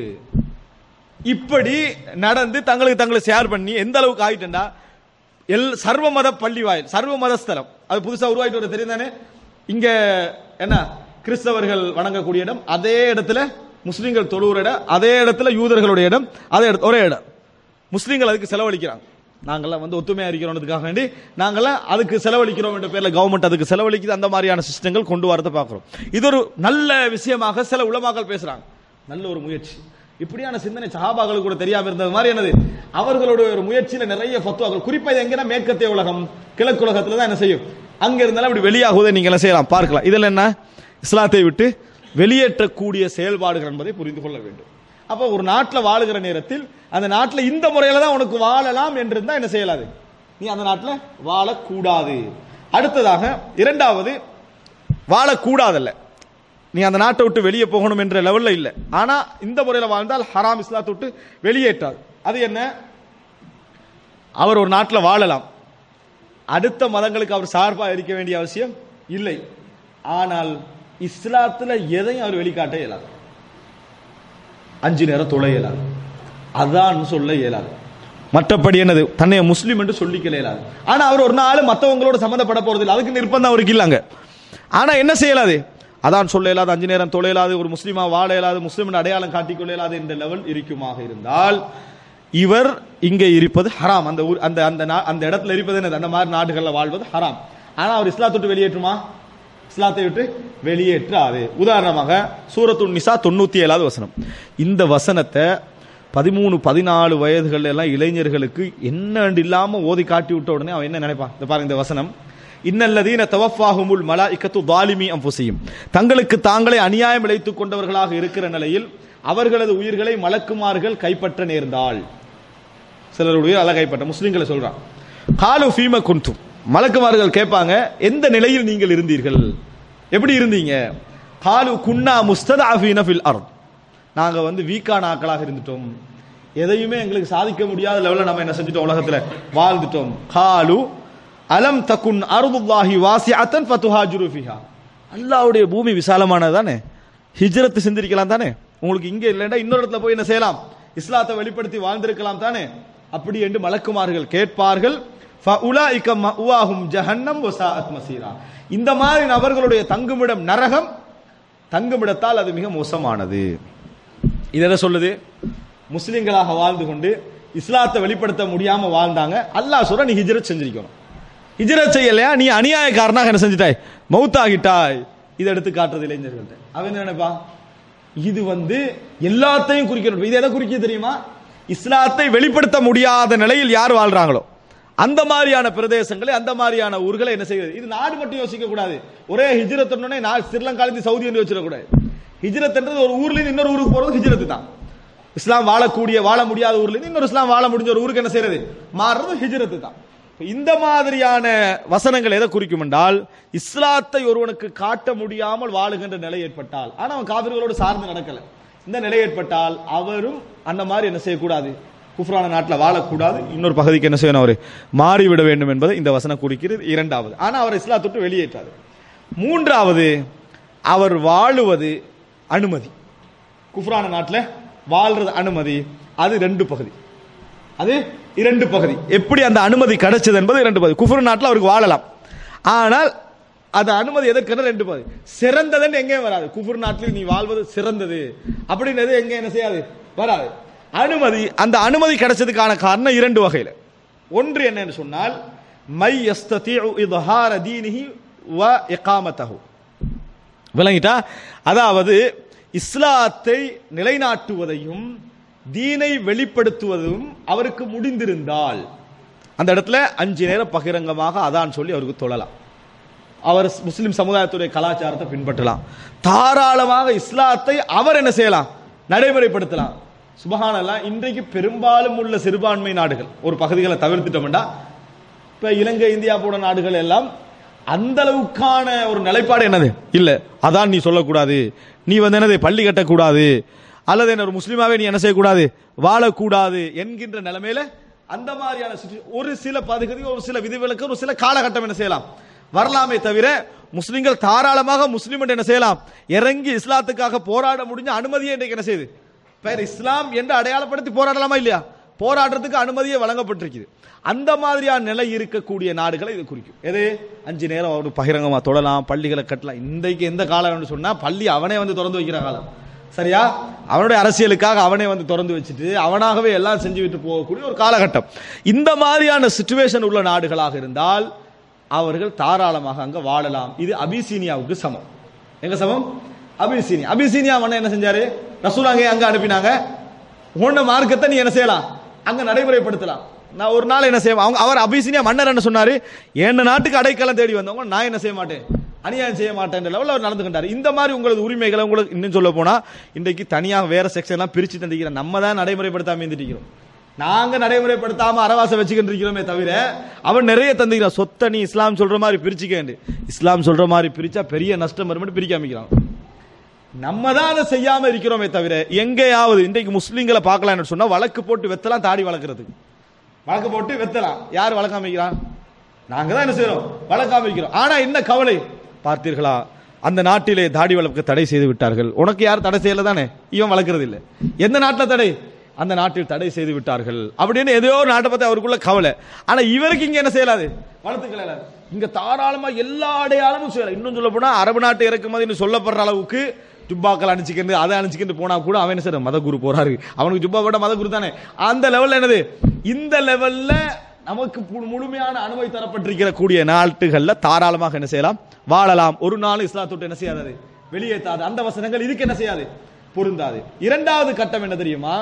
இப்படி நடந்து தங்களுக்கு தங்களை ஷேர் பண்ணி எந்த அளவுக்கு ஆயிட்டா எல் சர்வ மத பள்ளி வாயில் சர்வ மத ஸ்தலம் அது புதுசா உருவாயிட்டு வர தெரியுதானே இங்க என்ன கிறிஸ்தவர்கள் வணங்கக்கூடிய இடம் அதே இடத்துல முஸ்லிம்கள் தொழுகிற இடம் அதே இடத்துல யூதர்களுடைய இடம் அதே இடத்து ஒரே இடம் முஸ்லீம்கள் அதுக்கு செலவழிக்கிறாங்க நாங்கெல்லாம் வந்து ஒத்துமையா இருக்கிறோன்றதுக்காக வேண்டி நாங்கெல்லாம் அதுக்கு செலவழிக்கிறோம் என்ற பேர்ல கவர்மெண்ட் அதுக்கு செலவழிக்குது அந்த மாதிரியான சிஸ்டங்கள் கொண்டு வரதை பார்க்கிறோம் இது ஒரு நல்ல விஷயமாக சில உலமாக்கள் பேசுறாங்க நல்ல ஒரு முயற்சி இப்படியான சிந்தனை சஹாபாக்களுக்கு கூட தெரியாம இருந்தது மாதிரி என்னது அவர்களுடைய ஒரு முயற்சியில நிறைய ஃபத்வாக்கள் குறிப்பா இது எங்கன்னா மேற்கத்திய உலகம் கிழக்கு உலகத்துல தான் என்ன செய்யும் அங்க இருந்தாலும் இப்படி வெளியாகுவதை நீங்க என்ன செய்யலாம் பார்க்கலாம் இதுல என்ன இஸ்லாத்தை விட்டு வெளியேற்றக்கூடிய செயல்பாடுகள் என்பதை புரிந்து கொள்ள வேண்டும் அப்ப ஒரு நாட்டில் வாழுகிற நேரத்தில் அந்த நாட்டில் இந்த முறையில தான் உனக்கு வாழலாம் என்று இருந்தா என்ன செய்யலாது நீ அந்த நாட்டில் வாழக்கூடாது அடுத்ததாக இரண்டாவது வாழக்கூடாதல்ல நீ அந்த நாட்டை விட்டு வெளியே போகணும் என்ற லெவல்ல இல்ல ஆனா இந்த முறையில் வாழ்ந்தால் ஹராம் இஸ்லாத்தை விட்டு வெளியேற்றாது அது என்ன அவர் ஒரு நாட்டில் வாழலாம் அடுத்த மதங்களுக்கு அவர் சார்பா இருக்க வேண்டிய அவசியம் இல்லை ஆனால் இஸ்லாத்துல எதையும் அவர் வெளிக்காட்ட இயலாது அஞ்சு நேரம் தொழ இயலாது அதான் சொல்ல இயலாது மற்றபடி என்னது தன்னை முஸ்லீம் என்று சொல்லிக்கல இயலாது ஆனா அவர் ஒரு நாள் மற்றவங்களோட சம்மந்தப்பட போறது இல்லை அதுக்கு நிர்பந்தம் அவருக்கு இல்லைங்க ஆனா என்ன செய்யலாது அதான் சொல்ல இயலாது அஞ்சு நேரம் தொழ இயலாது ஒரு முஸ்லீமா வாழ இயலாது முஸ்லீம் அடையாளம் காட்டிக்கொள்ள இயலாது என்ற லெவல் இருக்குமாக இருந்தால் இவர் இங்கே இருப்பது ஹராம் அந்த ஊர் அந்த அந்த நா- அந்த இடத்துல இருப்பது என்னது அந்த மாதிரி நாடுகளில் வாழ்வது ஹராம் ஆனா அவர் இஸ்லாத்தை விட்டு வெளியேற்றுமா இஸ்லாத்தை விட்டு வெளியேற்றாது உதாரணமாக சூரத்துன் நிசா தொண்ணூத்தி ஏழாவது வசனம் இந்த வசனத்தை பதிமூணு பதினாலு வயதுகள் எல்லாம் இளைஞர்களுக்கு என்ன இல்லாம ஓதி காட்டி விட்ட உடனே அவன் என்ன நினைப்பான் இந்த பாருங்க இந்த வசனம் இன்னல்லதீன தவஃபாஹுமுல் மலாஇக்கத்து தாலிமி அம்புசியும் தங்களுக்கு தாங்களே அநியாயம் இழைத்துக் கொண்டவர்களாக இருக்கிற நிலையில் அவர்களது உயிர்களை மலக்குமார்கள் கைப்பற்ற நேர்ந்தால் சிலருடைய அழ கைப்பற்ற முஸ்லிம்களை சொல்றான் காலு ஃபீம குன்தும் மலக்குமார்கள் கேட்பாங்க எந்த நிலையில் நீங்கள் இருந்தீர்கள் எப்படி இருந்தீங்க காலு குன்னா முஸ்ததாஃபீன ஃபில் அர்த் நாங்க வந்து வீக்கான ஆட்களாக இருந்துட்டோம் எதையுமே எங்களுக்கு சாதிக்க முடியாத லெவலில் நம்ம என்ன செஞ்சுட்டோம் உலகத்துல வாழ்ந்துட்டோம் காலு அலம் தகுன் அருதுல்லாஹி வாசிஅத்தன் ஃபதுஹாஜுரு ஃபிஹா அல்லாஹ்வுடைய பூமி விசாலமானது தானே ஹிஜ்ரத் செஞ்சிருக்கலாம் தானே உங்களுக்கு இங்க இல்லைன்னா இன்னொரு இடத்துல போய் என்ன செய்யலாம் இஸ்லாத்தை வெளிப்படுத்தி வாழ்ந்திருக்கலாம் தானே அப்படி என்று மலக்குமார்கள் கேட்பார்கள் ஃபஉலாஇக மஅவாஹும் ஜஹன்னம் வஸாஅத் மசீரா இந்த மாதிரி நபர்களுடைய தங்குமிடம் நரகம் தங்குமிடத்தால் அது மிக மோசமானது இது எதை சொல்லுது முஸ்லிம்களாக வாழ்ந்து கொண்டு இஸ்லாத்தை வெளிப்படுத்த முடியாம வாழ்ந்தாங்க அல்லாஹ் சொல்ற நீ ஹிஜ்ரத் செஞ்சிருக்கணும் ஹிஜ்ரத் செய்யலையா நீ அநியாயக்காரனாக என்ன செஞ்சிட்டாய் மௌத்தாகிட்டாய் இதை எடுத்து காட்டுறது இளைஞர்கள்ட்ட அவன் என்ன நினைப்பான் இது வந்து எல்லாத்தையும் குறிக்கணும் இது எதை குறிக்க தெரியுமா இஸ்லாத்தை வெளிப்படுத்த முடியாத நிலையில் யார் வாழ்றாங்களோ அந்த மாதிரியான பிரதேசங்களை அந்த மாதிரியான ஊர்களை என்ன செய்வது இது நாடு மட்டும் யோசிக்க கூடாது ஒரே ஹிஜ்ரத் நான் ஸ்ரீலங்காலேருந்து சவுதி என்று வச்சிடக்கூடாது ஹிஜ்ரத்ன்றது ஒரு ஊர்ல இருந்து இன்னொரு ஊருக்கு போறது ஹிஜ்ரத் தான் இஸ்லாம் வாழக்கூடிய வாழ முடியாத ஊர்ல இருந்து இன்னொரு இஸ்லாம் வாழ முடிஞ்ச ஒரு ஊருக்கு என்ன செய்யறது மாறுறது ஹிஜ்ரத்து தான் இப்ப இந்த மாதிரியான வசனங்கள் எதை குறிக்கும் என்றால் இஸ்லாத்தை ஒருவனுக்கு காட்ட முடியாமல் வாழுகின்ற நிலை ஏற்பட்டால் ஆனா அவன் காவிர்களோடு சார்ந்து நடக்கல இந்த நிலை ஏற்பட்டால் அவரும் அந்த மாதிரி என்ன செய்யக்கூடாது குஃப்ரான நாட்டில் வாழக்கூடாது இன்னொரு பகுதிக்கு என்ன செய்யணும் அவர் மாறிவிட வேண்டும் என்பதை இந்த வசனம் குறிக்கிறது இரண்டாவது ஆனா அவர் இஸ்லாத்தை விட்டு வெளியேற்றாது மூன்றாவது அவர் வாழுவது அனுமதி குஃப்ரான நாட்டில் வாழ்றது அனுமதி அது ரெண்டு பகுதி அது இரண்டு பகுதி எப்படி அந்த அனுமதி கிடைச்சது என்பது இரண்டு பகுதி குஃபர் நாட்டில் அவருக்கு வாழலாம் ஆனால் அது அனுமதி எதற்கென ரெண்டு பகுதி சிறந்ததுன்னு எங்கேயும் வராது குஃபர் நாட்டில் நீ வாழ்வது சிறந்தது அப்படின்றது எங்கே என்ன செய்யாது வராது அனுமதி அந்த அனுமதி கிடைச்சதுக்கான காரணம் இரண்டு வகையில் ஒன்று என்னன்னு சொன்னால் மை யஸ்ததிஉ இத்ஹார தீனிஹி வ இகாமத்தஹு விளங்கிட்டா அதாவது இஸ்லாத்தை நிலைநாட்டுவதையும் தீனை வெளிப்படுத்துவதும் அவருக்கு முடிந்திருந்தால் அந்த இடத்துல அஞ்சு நேரம் பகிரங்கமாக அதான் சொல்லி அவருக்கு தொழலாம் அவர் முஸ்லிம் சமுதாயத்துடைய கலாச்சாரத்தை பின்பற்றலாம் தாராளமாக இஸ்லாத்தை அவர் என்ன செய்யலாம் நடைமுறைப்படுத்தலாம் சுபஹானல்லாஹ் இன்றைக்கு பெரும்பாலும் உள்ள சிறுபான்மை நாடுகள் ஒரு பகுதிகளை தவிர்த்துட்டோம்டா இப்ப இலங்கை இந்தியா போன்ற நாடுகள் எல்லாம் அந்த அளவுக்கான ஒரு நிலைப்பாடு என்னது இல்ல அதான் நீ சொல்லக்கூடாது நீ வந்து என்னது பள்ளி கட்டக்கூடாது அல்லது என்ன ஒரு முஸ்லீமாவே நீ என்ன செய்யக்கூடாது வாழக்கூடாது என்கின்ற நிலைமையில அந்த மாதிரியான situ- ஒரு சில பகுதி ஒரு சில விதிவிலக்கு ஒரு சில காலகட்டம் என்ன செய்யலாம் வரலாமே தவிர முஸ்லிம்கள் தாராளமாக முஸ்லிம் என்று என்ன செய்யலாம் இறங்கி இஸ்லாத்துக்காக போராட முடிஞ்ச அனுமதியை இன்றைக்கு என்ன செய்யுது பெயர் இஸ்லாம் என்று அடையாளப்படுத்தி போராடலாமா இல்லையா போராடுறதுக்கு அனுமதியே வழங்கப்பட்டிருக்குது அந்த மாதிரியான நிலை இருக்கக்கூடிய நாடுகளை இது குறிக்கும் எது அஞ்சு நேரம் அவரு பகிரங்கமா தொழலாம் பள்ளிகளை கட்டலாம் இன்றைக்கு எந்த காலம் சொன்னா பள்ளி அவனே வந்து திறந்து வைக்கிற காலம் சரியா அவனுடைய அரசியலுக்காக அவனே வந்து திறந்து வச்சுட்டு அவனாகவே எல்லாம் செஞ்சு விட்டு போகக்கூடிய ஒரு காலகட்டம் இந்த மாதிரியான சுச்சுவேஷன் உள்ள நாடுகளாக இருந்தால் அவர்கள் தாராளமாக அங்க வாழலாம் இது அபிசீனியாவுக்கு சமம் எங்க சமம் அபிசீனியா அபிசீனியா மன்னர் என்ன செஞ்சாரு ரசூல் அங்கே அங்க அனுப்பினாங்க உன்ன மார்க்கத்தை நீ என்ன செய்யலாம் அங்க நடைமுறைப்படுத்தலாம் நான் ஒரு நாள் என்ன செய்வேன் அவங்க அவர் அபிசீனியா மன்னர் என்ன சொன்னாரு என் நாட்டுக்கு அடைக்கலம் தேடி வந்தவங்க நான் என்ன செய்ய மாட்டேன் அநியாயம் செய்ய மாட்டேன் லெவலில் அவர் நடந்துக்கிட்டார் இந்த மாதிரி உங்களது உரிமைகளை உங்களுக்கு இன்னும் சொல்ல போனா இன்றைக்கு தனியாக வேற செக்ஷன் எல்லாம் பிரிச்சு தந்திக்கிறோம் நம்ம தான் நடைமுறைப்படுத்தாம இருந்துட்டு நாங்க நடைமுறைப்படுத்தாம அரவாசம் வச்சுக்கிட்டு இருக்கிறோமே தவிர அவன் நிறைய தந்துக்கிறான் சொத்தை நீ இஸ்லாம் சொல்ற மாதிரி பிரிச்சுக்கேண்டு இஸ்லாம் சொல்ற மாதிரி பிரிச்சா பெரிய நஷ்டம் வரும்னு பிரிக்காமிக்கிறான் நம்ம தான் அதை செய்யாம இருக்கிறோமே தவிர எங்கேயாவது இன்றைக்கு முஸ்லீம்களை பார்க்கலாம்னு சொன்னா வழக்கு போட்டு வெத்தலாம் தாடி வளர்க்கறதுக்கு வழக்கு போட்டு வெத்தலாம் யார் வளர்க்காம வைக்கிறான் நாங்க தான் என்ன செய்யறோம் வளர்க்காம வைக்கிறோம் ஆனா என்ன கவலை பார்த்தீர்களா அந்த நாட்டிலே தாடி வளர்க்க தடை செய்து விட்டார்கள் உனக்கு யார் தடை செய்யல தானே இவன் வளர்க்கறது இல்லை எந்த நாட்டில் தடை அந்த நாட்டில் தடை செய்து விட்டார்கள் அப்படின்னு ஏதோ ஒரு நாட்டை பத்தி அவருக்குள்ள கவலை ஆனா இவருக்கு இங்க என்ன செய்யலாது வளர்த்துக்கல இங்க தாராளமா எல்லா அடையாளமும் செய்யலாம் இன்னும் சொல்ல போனா அரபு நாட்டு இறக்குமதின்னு சொல்லப்படுற அளவுக்கு ஜுப்பாக்கள் அணிச்சிக்கிட்டு அதை அணிச்சிக்கிட்டு போனா கூட அவன் என்ன சார் மத குரு போறாரு அவனுக்கு ஜுப்பா போட்ட மத குரு தானே அந்த லெவல்ல என்னது இந்த லெவல்ல நமக்கு பு- முழுமையான அனுமதி தரப்பட்டிருக்கிற கூடிய நாட்டுகள்ல தாராளமாக என்ன செய்யலாம் வாழலாம் ஒரு நாள் இஸ்லாத்தொட்டு என்ன செய்யாது வெளியேற்றாது அந்த வசனங்கள் இதுக்கு என்ன செய்யாது பொருந்தாது இரண்டாவது கட்டம் என்ன தெரியுமா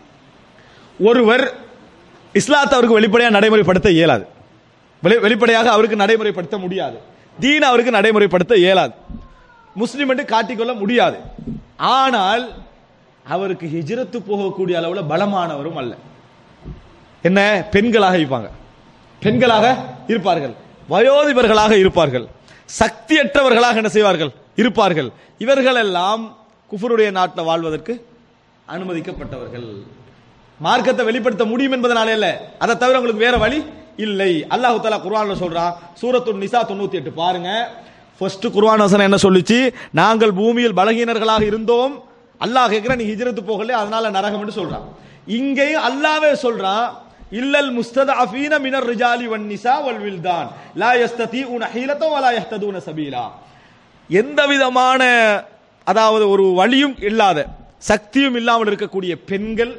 ஒருவர் இஸ்லாத்தை அவருக்கு வெளிப்படையாக நடைமுறைப்படுத்த இயலாது வெளி- வெளிப்படையாக அவருக்கு நடைமுறைப்படுத்த முடியாது தீன் அவருக்கு நடைமுறைப்படுத்த இயலாது முஸ்லிம் என்று காட்டிக்கொள்ள முடியாது ஆனால் அவருக்கு ஹிஜ்ரத்து போகக்கூடிய அளவுல பலமானவரும் அல்ல என்ன பெண்களாக இருப்பாங்க பெண்களாக இருப்பார்கள் வயோதிபர்களாக இருப்பார்கள் சக்தியற்றவர்களாக என்ன செய்வார்கள் இருப்பார்கள் இவர்கள் எல்லாம் குஃபருடைய நாட்டில் வாழ்வதற்கு அனுமதிக்கப்பட்டவர்கள் மார்க்கத்தை வெளிப்படுத்த முடியும் என்பதனால இல்ல அதை தவிர உங்களுக்கு வேற வழி இல்லை அல்லாஹு தாலா குர்ஆன்ல சொல்றான் சூரத்து நிசா தொண்ணூத்தி எட்டு பாருங்க ஃபர்ஸ்ட் குர்ஆன் வசனம் என்ன சொல்லுச்சு நாங்கள் பூமியில் பலகீனர்களாக இருந்தோம் அல்லாஹ் கேட்கிற நீ ஹிஜ்ரத்து போகல அதனால நரகம் என்று சொல்றான் இங்கேயும் அல்லாவே சொல்றான் இல்லல் முஸ்ததஅஃபீன மினர் ரிஜாலி வன் நிசா வல் வில்தான் லா யஸ்ததீஉன ஹீலத வலா யஹ்ததூன சபீலா எந்த விதமான அதாவது ஒரு வழியும் இல்லாத சக்தியும் இல்லாமல் இருக்கக்கூடிய பெண்கள்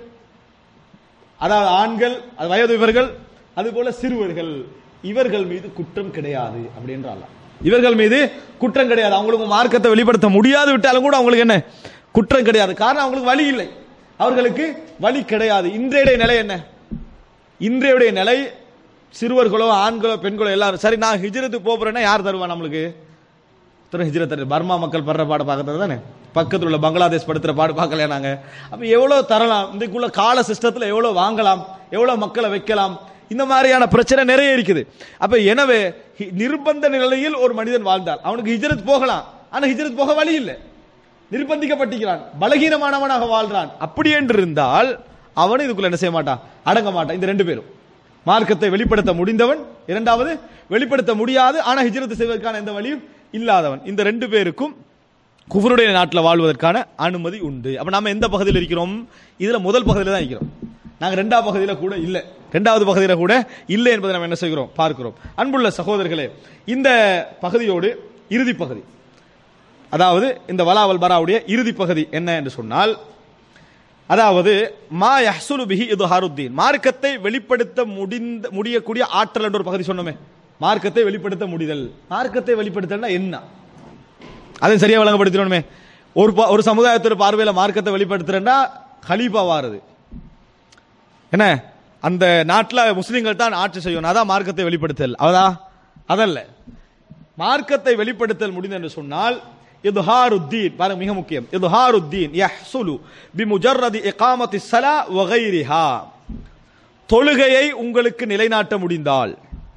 அதாவது ஆண்கள் அது வயதுவர்கள் அதுபோல சிறுவர்கள் இவர்கள் மீது குற்றம் கிடையாது அப்படின்றால இவர்கள் மீது குற்றம் கிடையாது அவங்களுக்கு மார்க்கத்தை வெளிப்படுத்த முடியாது விட்டாலும் கூட அவங்களுக்கு என்ன குற்றம் கிடையாது காரணம் அவங்களுக்கு வழி இல்லை அவர்களுக்கு வழி கிடையாது இன்றைய நிலை என்ன இன்றைய நிலை சிறுவர்களோ ஆண்களோ பெண்களோ எல்லாரும் சரி நான் ஹிஜ்ரத்துக்கு போறேன்னா யார் தருவா நம்மளுக்கு இத்தனை ஹிஜ்ரத் தரு பர்மா மக்கள் படுற பாடு பார்க்கறது தானே பக்கத்தில் உள்ள பங்களாதேஷ் படுத்துற பாடு பார்க்கலையா நாங்க அப்ப எவ்வளவு தரலாம் இன்றைக்குள்ள கால சிஸ்டத்துல எவ்வளவு வாங்கலாம் எவ்வளவு மக்களை வைக்கலாம் இந்த மாதிரியான பிரச்சனை நிறைய இருக்குது அப்ப எனவே ஹி- நிர்பந்த நிலையில் ஒரு மனிதன் வாழ்ந்தால் அவனுக்கு ஹிஜ்ரத் போகலாம் ஆனா ஹிஜ்ரத் போக வழி இல்லை நிர்பந்திக்கப்பட்டிருக்கிறான் பலகீனமானவனாக வாழ்றான் அப்படி என்று இருந்தால் அவன் இதுக்குள்ள என்ன செய்ய மாட்டான் அடங்க மாட்டான் இந்த ரெண்டு பேரும் மார்க்கத்தை வெளிப்படுத்த முடிந்தவன் இரண்டாவது வெளிப்படுத்த முடியாது ஆனா ஹிஜ்ரத் செய்வதற்கான எந்த வழியும் இல்லாதவன் இந்த ரெண்டு பேருக்கும் குஃபருடைய நாட்டில் வாழ்வதற்கான அனுமதி உண்டு அப்ப நாம எந்த பகுதியில் இருக்கிறோம் இதுல முதல் பகுதியில் தான் இருக்கிறோம் நாங்க ரெண்டாவது பகுதியில கூட இல்லை ரெண்டாவது பகுதியில கூட இல்லை என்பதை நம்ம என்ன செய்கிறோம் பார்க்கிறோம் அன்புள்ள சகோதரர்களே இந்த பகுதியோடு இறுதி பகுதி அதாவது இந்த வலாவல் பராவுடைய இறுதி பகுதி என்ன என்று சொன்னால் அதாவது மா யஹ்சுலு பிஹி இதுஹாருத்தீன் மார்க்கத்தை வெளிப்படுத்த முடிந்த முடியக்கூடிய ஆற்றல் என்ற ஒரு பகுதி சொன்னோமே மார்க்கத்தை வெளிப்படுத்த முடிதல் மார்க்கத்தை வெளிப்படுத்தல்னா என்ன அதை சரியா வழங்கப்படுத்தணுமே ஒரு ப- ஒரு சமுதாயத்தோட பார்வையில மார்க்கத்தை வெளிப்படுத்துறேன்னா கலீஃபா வாருது என்ன அந்த நாட்டில் முஸ்லீம்கள் தான் ஆட்சி செய்யணும் அதான் மார்க்கத்தை வெளிப்படுத்தல் அவதா அதல்ல மார்க்கத்தை வெளிப்படுத்தல் முடிந்தது என்று சொன்னால் இதுஹாருத்தீன் பாருங்க மிக முக்கியம் இதுஹாருத்தீன் யஹ்சுலு பிமுஜர்ரதி இகாமத்தி ஸலா வ கைரிஹா தொழுகையை உங்களுக்கு நிலைநாட்ட முடிந்தால்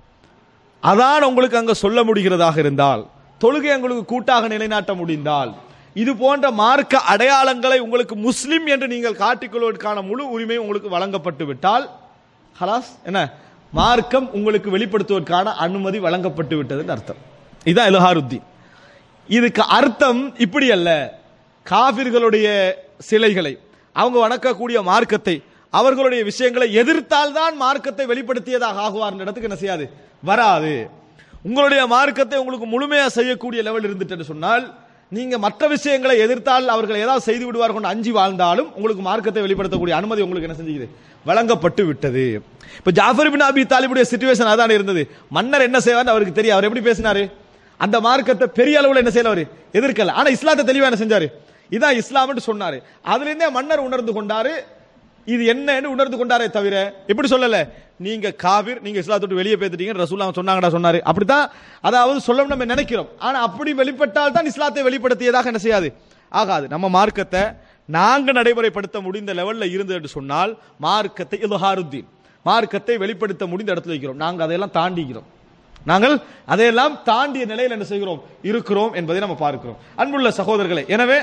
அதான் உங்களுக்கு அங்க சொல்ல முடிகிறதாக இருந்தால் தொழுகை உங்களுக்கு கூட்டாக நிலைநாட்ட முடிந்தால் இது போன்ற மார்க்க அடையாளங்களை உங்களுக்கு முஸ்லிம் என்று நீங்கள் காட்டிக்கொள்வதற்கான முழு உரிமை உங்களுக்கு வழங்கப்பட்டு விட்டால் ஹலாஸ் என்ன மார்க்கம் உங்களுக்கு வெளிப்படுத்துவதற்கான அனுமதி வழங்கப்பட்டு விட்டதுன்னு அர்த்தம் இதுதான் இலஹாருத்தீன் இதுக்கு அர்த்தம் இப்படி அல்ல காபிர்களுடைய சிலைகளை அவங்க வணக்கக்கூடிய மார்க்கத்தை அவர்களுடைய விஷயங்களை எதிர்த்தால் தான் மார்க்கத்தை வெளிப்படுத்தியதாக ஆகுவார் இடத்துக்கு என்ன செய்யாது வராது உங்களுடைய மார்க்கத்தை உங்களுக்கு முழுமையா செய்யக்கூடிய லெவல் இருந்துட்டு சொன்னால் நீங்க மற்ற விஷயங்களை எதிர்த்தால் அவர்கள் ஏதாவது செய்து விடுவார் கொண்டு அஞ்சி வாழ்ந்தாலும் உங்களுக்கு மார்க்கத்தை வெளிப்படுத்தக்கூடிய அனுமதி உங்களுக்கு என்ன செஞ்சுக்குது வழங்கப்பட்டு விட்டது இப்ப ஜாஃபர் பின் அபி தாலிபுடைய சிச்சுவேஷன் அதான் இருந்தது மன்னர் என்ன செய்வார் அவருக்கு தெரியும் அவர் எப்படி பேசினாரு அந்த மார்க்கத்தை பெரிய அளவுல என்ன செய்யல அவரு எதிர்க்கல ஆனா இஸ்லாத்தை தெளிவா என்ன செஞ்சாரு இதான் இஸ்லாம்னு சொன்னாரு அதுல இருந்தே மன்னர் உணர்ந்து கொண்டாரு இது என்னன்னு உணர்ந்து கொண்டாரே தவிர எப்படி சொல்லல நீங்க காவிர் நீங்க இஸ்லாத்தை விட்டு வெளியே பேத்துட்டீங்க ரசூல்லா சொன்னாங்கடா சொன்னாரு அப்படித்தான் அதாவது சொல்ல நம்ம நினைக்கிறோம் ஆனா அப்படி வெளிப்பட்டால் தான் இஸ்லாத்தை வெளிப்படுத்தியதாக என்ன செய்யாது ஆகாது நம்ம மார்க்கத்தை நாங்க நடைமுறைப்படுத்த முடிந்த லெவல்ல இருந்தது என்று சொன்னால் மார்க்கத்தை இலுஹாருத்தீன் மார்க்கத்தை வெளிப்படுத்த முடிந்த இடத்துல வைக்கிறோம் நாங்க அதையெல்லாம் தாண்டிக்கிறோம் நாங்கள் அதையெல்லாம் தாண்டிய நிலையில் என்ன செய்கிறோம் இருக்கிறோம் என்பதை நம்ம பார்க்கிறோம் அன்புள்ள சகோதரர்களே எனவே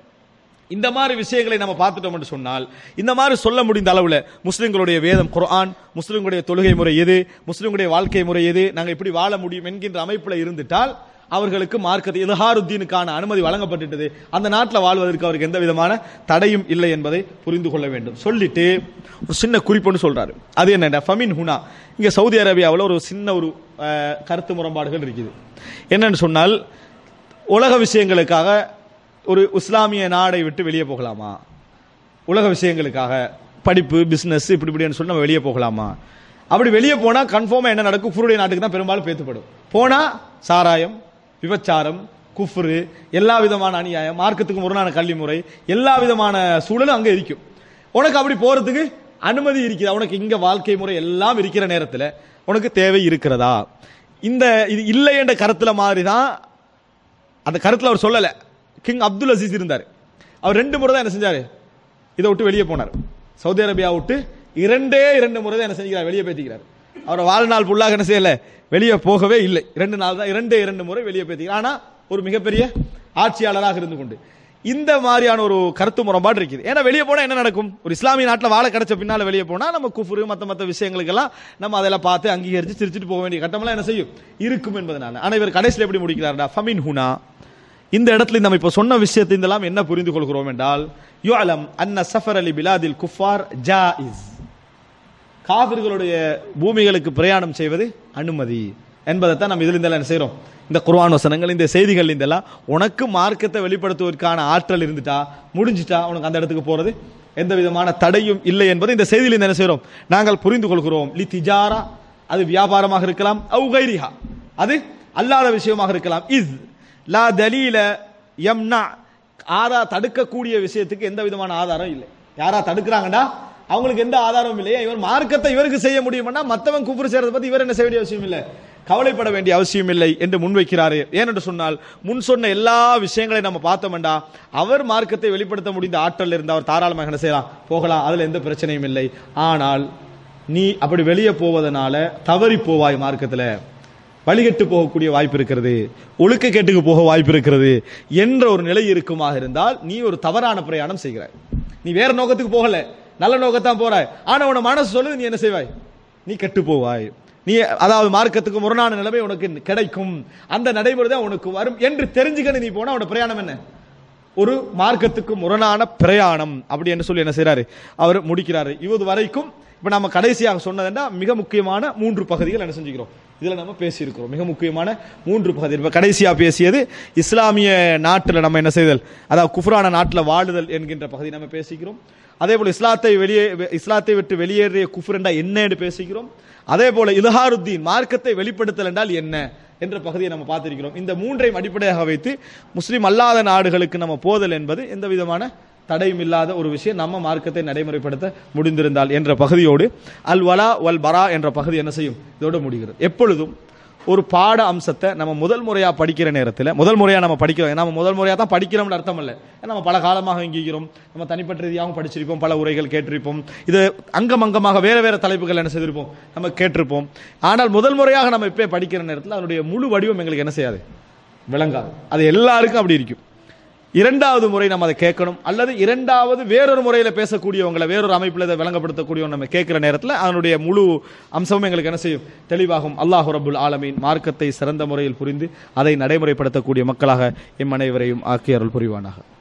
இந்த மாதிரி விஷயங்களை நம்ம பார்த்துட்டோம் என்று சொன்னால் இந்த மாதிரி சொல்ல முடிந்த அளவில் முஸ்லிம்களுடைய வேதம் குர்ஆன் முஸ்லிம்களுடைய தொழுகை முறை எது முஸ்லிம்களுடைய வாழ்க்கை முறை எது நாங்கள் இப்படி வாழ முடியும் என்கின்ற அமைப்பில் இருந்துட்டால் அவர்களுக்கு மார்க்கத்தை இலஹாருத்தீனுக்கான அனுமதி வழங்கப்பட்டுட்டது அந்த நாட்டில் வாழ்வதற்கு அவருக்கு எந்த விதமான தடையும் இல்லை என்பதை புரிந்து கொள்ள வேண்டும் சொல்லிட்டு ஒரு சின்ன குறிப்புன்னு சொல்றாரு அது என்னடா ஃபமின் ஹுனா இங்க சவுதி அரேபியாவில் ஒரு சின்ன ஒரு அஹ், கருத்து முரண்பாடுகள் இருக்குது என்னன்னு சொன்னால் உலக விஷயங்களுக்காக ஒரு இஸ்லாமிய நாடை விட்டு வெளியே போகலாமா உலக விஷயங்களுக்காக படிப்பு பிசினஸ் இப்படி இப்படின்னு சொல்லி நம்ம வெளியே போகலாமா அப்படி வெளியே போனா கன்ஃபார்மா என்ன நடக்கும் குஃபருடைய நாட்டுக்கு தான் பெரும்பாலும் பேத்துப்படும் போனா சாராயம் விபச்சாரம் குஃப்ரு எல்லா விதமான அநியாயம் மார்க்கத்துக்கு முரணான கல்வி முறை எல்லா விதமான சூழலும் அங்க இருக்கும் உனக்கு அப்படி போறதுக்கு அனுமதி இருக்குதா உனக்கு இங்க வாழ்க்கை முறை எல்லாம் இருக்கிற நேரத்தில் உனக்கு தேவை இருக்கிறதா இந்த இது இல்லை என்ற கருத்துல மாதிரி தான் அந்த கருத்துல அவர் சொல்லல கிங் அப்துல் அசீஸ் இருந்தார் அவர் ரெண்டு முறை தான் என்ன செஞ்சாரு இதை விட்டு வெளியே போனார் சவுதி அரேபியா விட்டு இரண்டே இரண்டு முறை தான் என்ன செஞ்சுக்கிறார் வெளியே பேத்திக்கிறார் அவர் வாழ்நாள் ஃபுல்லாக என்ன செய்யல வெளியே போகவே இல்லை இரண்டு நாள் தான் இரண்டே இரண்டு முறை வெளியே பேத்திக்கிறார் ஆனா ஒரு மிகப்பெரிய ஆட்சியாளராக இருந்து கொண்டு இந்த மாதிரியான ஒரு கருத்து முரண்பாடு இருக்குது ஏன்னா வெளியே போனா என்ன நடக்கும் ஒரு இஸ்லாமிய நாட்டில் வாழ கிடைச்ச பின்னால வெளியே போனா நம்ம குஃபுரு மத்த மத்த விஷயங்களுக்கெல்லாம் நம்ம அதெல்லாம் பார்த்து அங்கீகரிச்சு சிரிச்சிட்டு போக வேண்டிய கட்டமெல்லாம் என்ன செய்யும் இருக்கும் என்பதனால ஆனா இவர் கடைசியில் எப்படி முடிக்கிறார்டா ஃபமின் ஹுனா இந்த இடத்துல நம்ம இப்ப சொன்ன விஷயத்தை இதெல்லாம் என்ன புரிந்து கொள்கிறோம் என்றால் யுஅலம் அன்ன சஃபர் அலி பிலாதில் குஃபார் ஜாயிஸ் காவிர்களுடைய பூமிகளுக்கு பிரயாணம் செய்வது அனுமதி என்பதைத்தான் நம்ம இதில் என்ன செய்றோம் இந்த குர்ஆன் வசனங்கள் இந்த செய்திகள் இதெல்லாம் உனக்கு மார்க்கத்தை வெளிப்படுத்துவதற்கான ஆற்றல் இருந்துட்டா முடிஞ்சிட்டா உனக்கு அந்த இடத்துக்கு போறது எந்த விதமான தடையும் இல்லை என்பதை இந்த செய்தியில் என்ன செய்றோம் நாங்கள் புரிந்து கொள்கிறோம் லி திஜாரா அது வியாபாரமாக இருக்கலாம் அவு கைரிஹா அது அல்லாத விஷயமாக இருக்கலாம் இஸ் லா தலீல யம்னா ஆதா தடுக்கக்கூடிய விஷயத்துக்கு எந்த விதமான ஆதாரம் இல்லை யாரா தடுக்கிறாங்கடா அவங்களுக்கு எந்த ஆதாரமும் இல்லையா இவர் மார்க்கத்தை இவருக்கு செய்ய முடியும்னா மத்தவன் குப்புறு செய்யறதை பத்தி இவர் என்ன செய்ய வேண்டிய அவசியம் இல்லை கவலைப்பட வேண்டிய அவசியம் இல்லை என்று முன்வைக்கிறாரு ஏனென்று சொன்னால் முன் சொன்ன எல்லா விஷயங்களையும் நம்ம பார்த்தோம்டா அவர் மார்க்கத்தை வெளிப்படுத்த முடிந்த ஆற்றல் இருந்து அவர் தாராளமாக என்ன செய்யலாம் போகலாம் அதுல எந்த பிரச்சனையும் இல்லை ஆனால் நீ அப்படி வெளியே போவதனால தவறி போவாய் மார்க்கத்துல வழிகட்டு போகக்கூடிய வாய்ப்பு இருக்கிறது ஒழுக்க கேட்டுக்கு போக வாய்ப்பு இருக்கிறது என்ற ஒரு நிலை இருக்குமாக இருந்தால் நீ ஒரு தவறான பிரயாணம் செய்கிறாய் நீ வேற நோக்கத்துக்கு போகல நல்ல நோக்கத்தான் போறாய் ஆனா உன மனசு சொல்லுது நீ என்ன செய்வாய் நீ கெட்டு போவாய் நீ அதாவது மார்க்கத்துக்கு முரணான நிலைமை உனக்கு கிடைக்கும் அந்த நடைமுறை தான் உனக்கு வரும் என்று தெரிஞ்சுக்கணும் நீ போனா உன பிரயாணம் என்ன ஒரு மார்க்கத்துக்கு முரணான பிரயாணம் அப்படி என்று சொல்லி என்ன செய்றாரு அவர் முடிக்கிறாரு இது வரைக்கும் இப்ப நம்ம கடைசியாக சொன்னதுன்னா மிக முக்கியமான மூன்று பகுதிகள் என்ன செஞ்சுக்கிறோம் இதுல நம்ம பேசியிருக்கிறோம் மிக முக்கியமான மூன்று பகுதி இப்ப கடைசியா பேசியது இஸ்லாமிய நாட்டுல நம்ம என்ன செய்தல் அதாவது குஃப்ரான நாட்டுல வாழுதல் என்கின்ற பகுதி நம்ம பேசிக்கிறோம் அதே போல இஸ்லாத்தை வெளியே இஸ்லாத்தை விட்டு வெளியேறிய குஃப்ரண்டா என்ன என்று பேசிக்கிறோம் அதே போல இல்ஹாருத்தீன் மார்க்கத்தை வெளிப்படுத்தல் என்றால் என்ன என்ற பகுதியை நம்ம பார்த்திருக்கிறோம் இந்த மூன்றையும் அடிப்படையாக வைத்து முஸ்லிம் அல்லாத நாடுகளுக்கு நம்ம போதல் என்பது எந்த விதமான தடையும் இல்லாத ஒரு விஷயம் நம்ம மார்க்கத்தை நடைமுறைப்படுத்த முடிந்திருந்தால் என்ற பகுதியோடு அல் வலா வல் பரா என்ற பகுதி என்ன செய்யும் இதோடு முடிகிறது எப்பொழுதும் ஒரு பாட அம்சத்தை நம்ம முதல் முறையாக படிக்கிற நேரத்தில் முதல் முறையாக நம்ம படிக்கிறோம் நம்ம முதல் முறையாக தான் படிக்கிறோம்னு அர்த்தம் இல்லை ஏன்னா நம்ம பல காலமாக இங்கிக்கிறோம் நம்ம தனிப்பட்ட ரீதியாகவும் படிச்சிருப்போம் பல உரைகள் கேட்டிருப்போம் இது அங்கம் அங்கமாக வேறு வேறு தலைப்புகள் என்ன செய்திருப்போம் நம்ம கேட்டிருப்போம் ஆனால் முதல் முறையாக நம்ம இப்போ படிக்கிற நேரத்தில் அதனுடைய முழு வடிவம் எங்களுக்கு என்ன செய்யாது விளங்காது அது எல்லாருக்கும் அப்படி இருக்கும் இரண்டாவது முறை நம்ம அதை கேட்கணும் அல்லது இரண்டாவது வேறொரு முறையில் பேசக்கூடியவங்களை வேறொரு அமைப்பில் இதை விளங்கப்படுத்தக்கூடியவங்க நம்ம கேட்குற நேரத்தில் அதனுடைய முழு அம்சமும் எங்களுக்கு என்ன செய்யும் தெளிவாகும் அல்லாஹு ரபுல் ஆலமீன் மார்க்கத்தை சிறந்த முறையில் புரிந்து அதை நடைமுறைப்படுத்தக்கூடிய மக்களாக எம் அனைவரையும் ஆக்கி அருள் புரிவானாக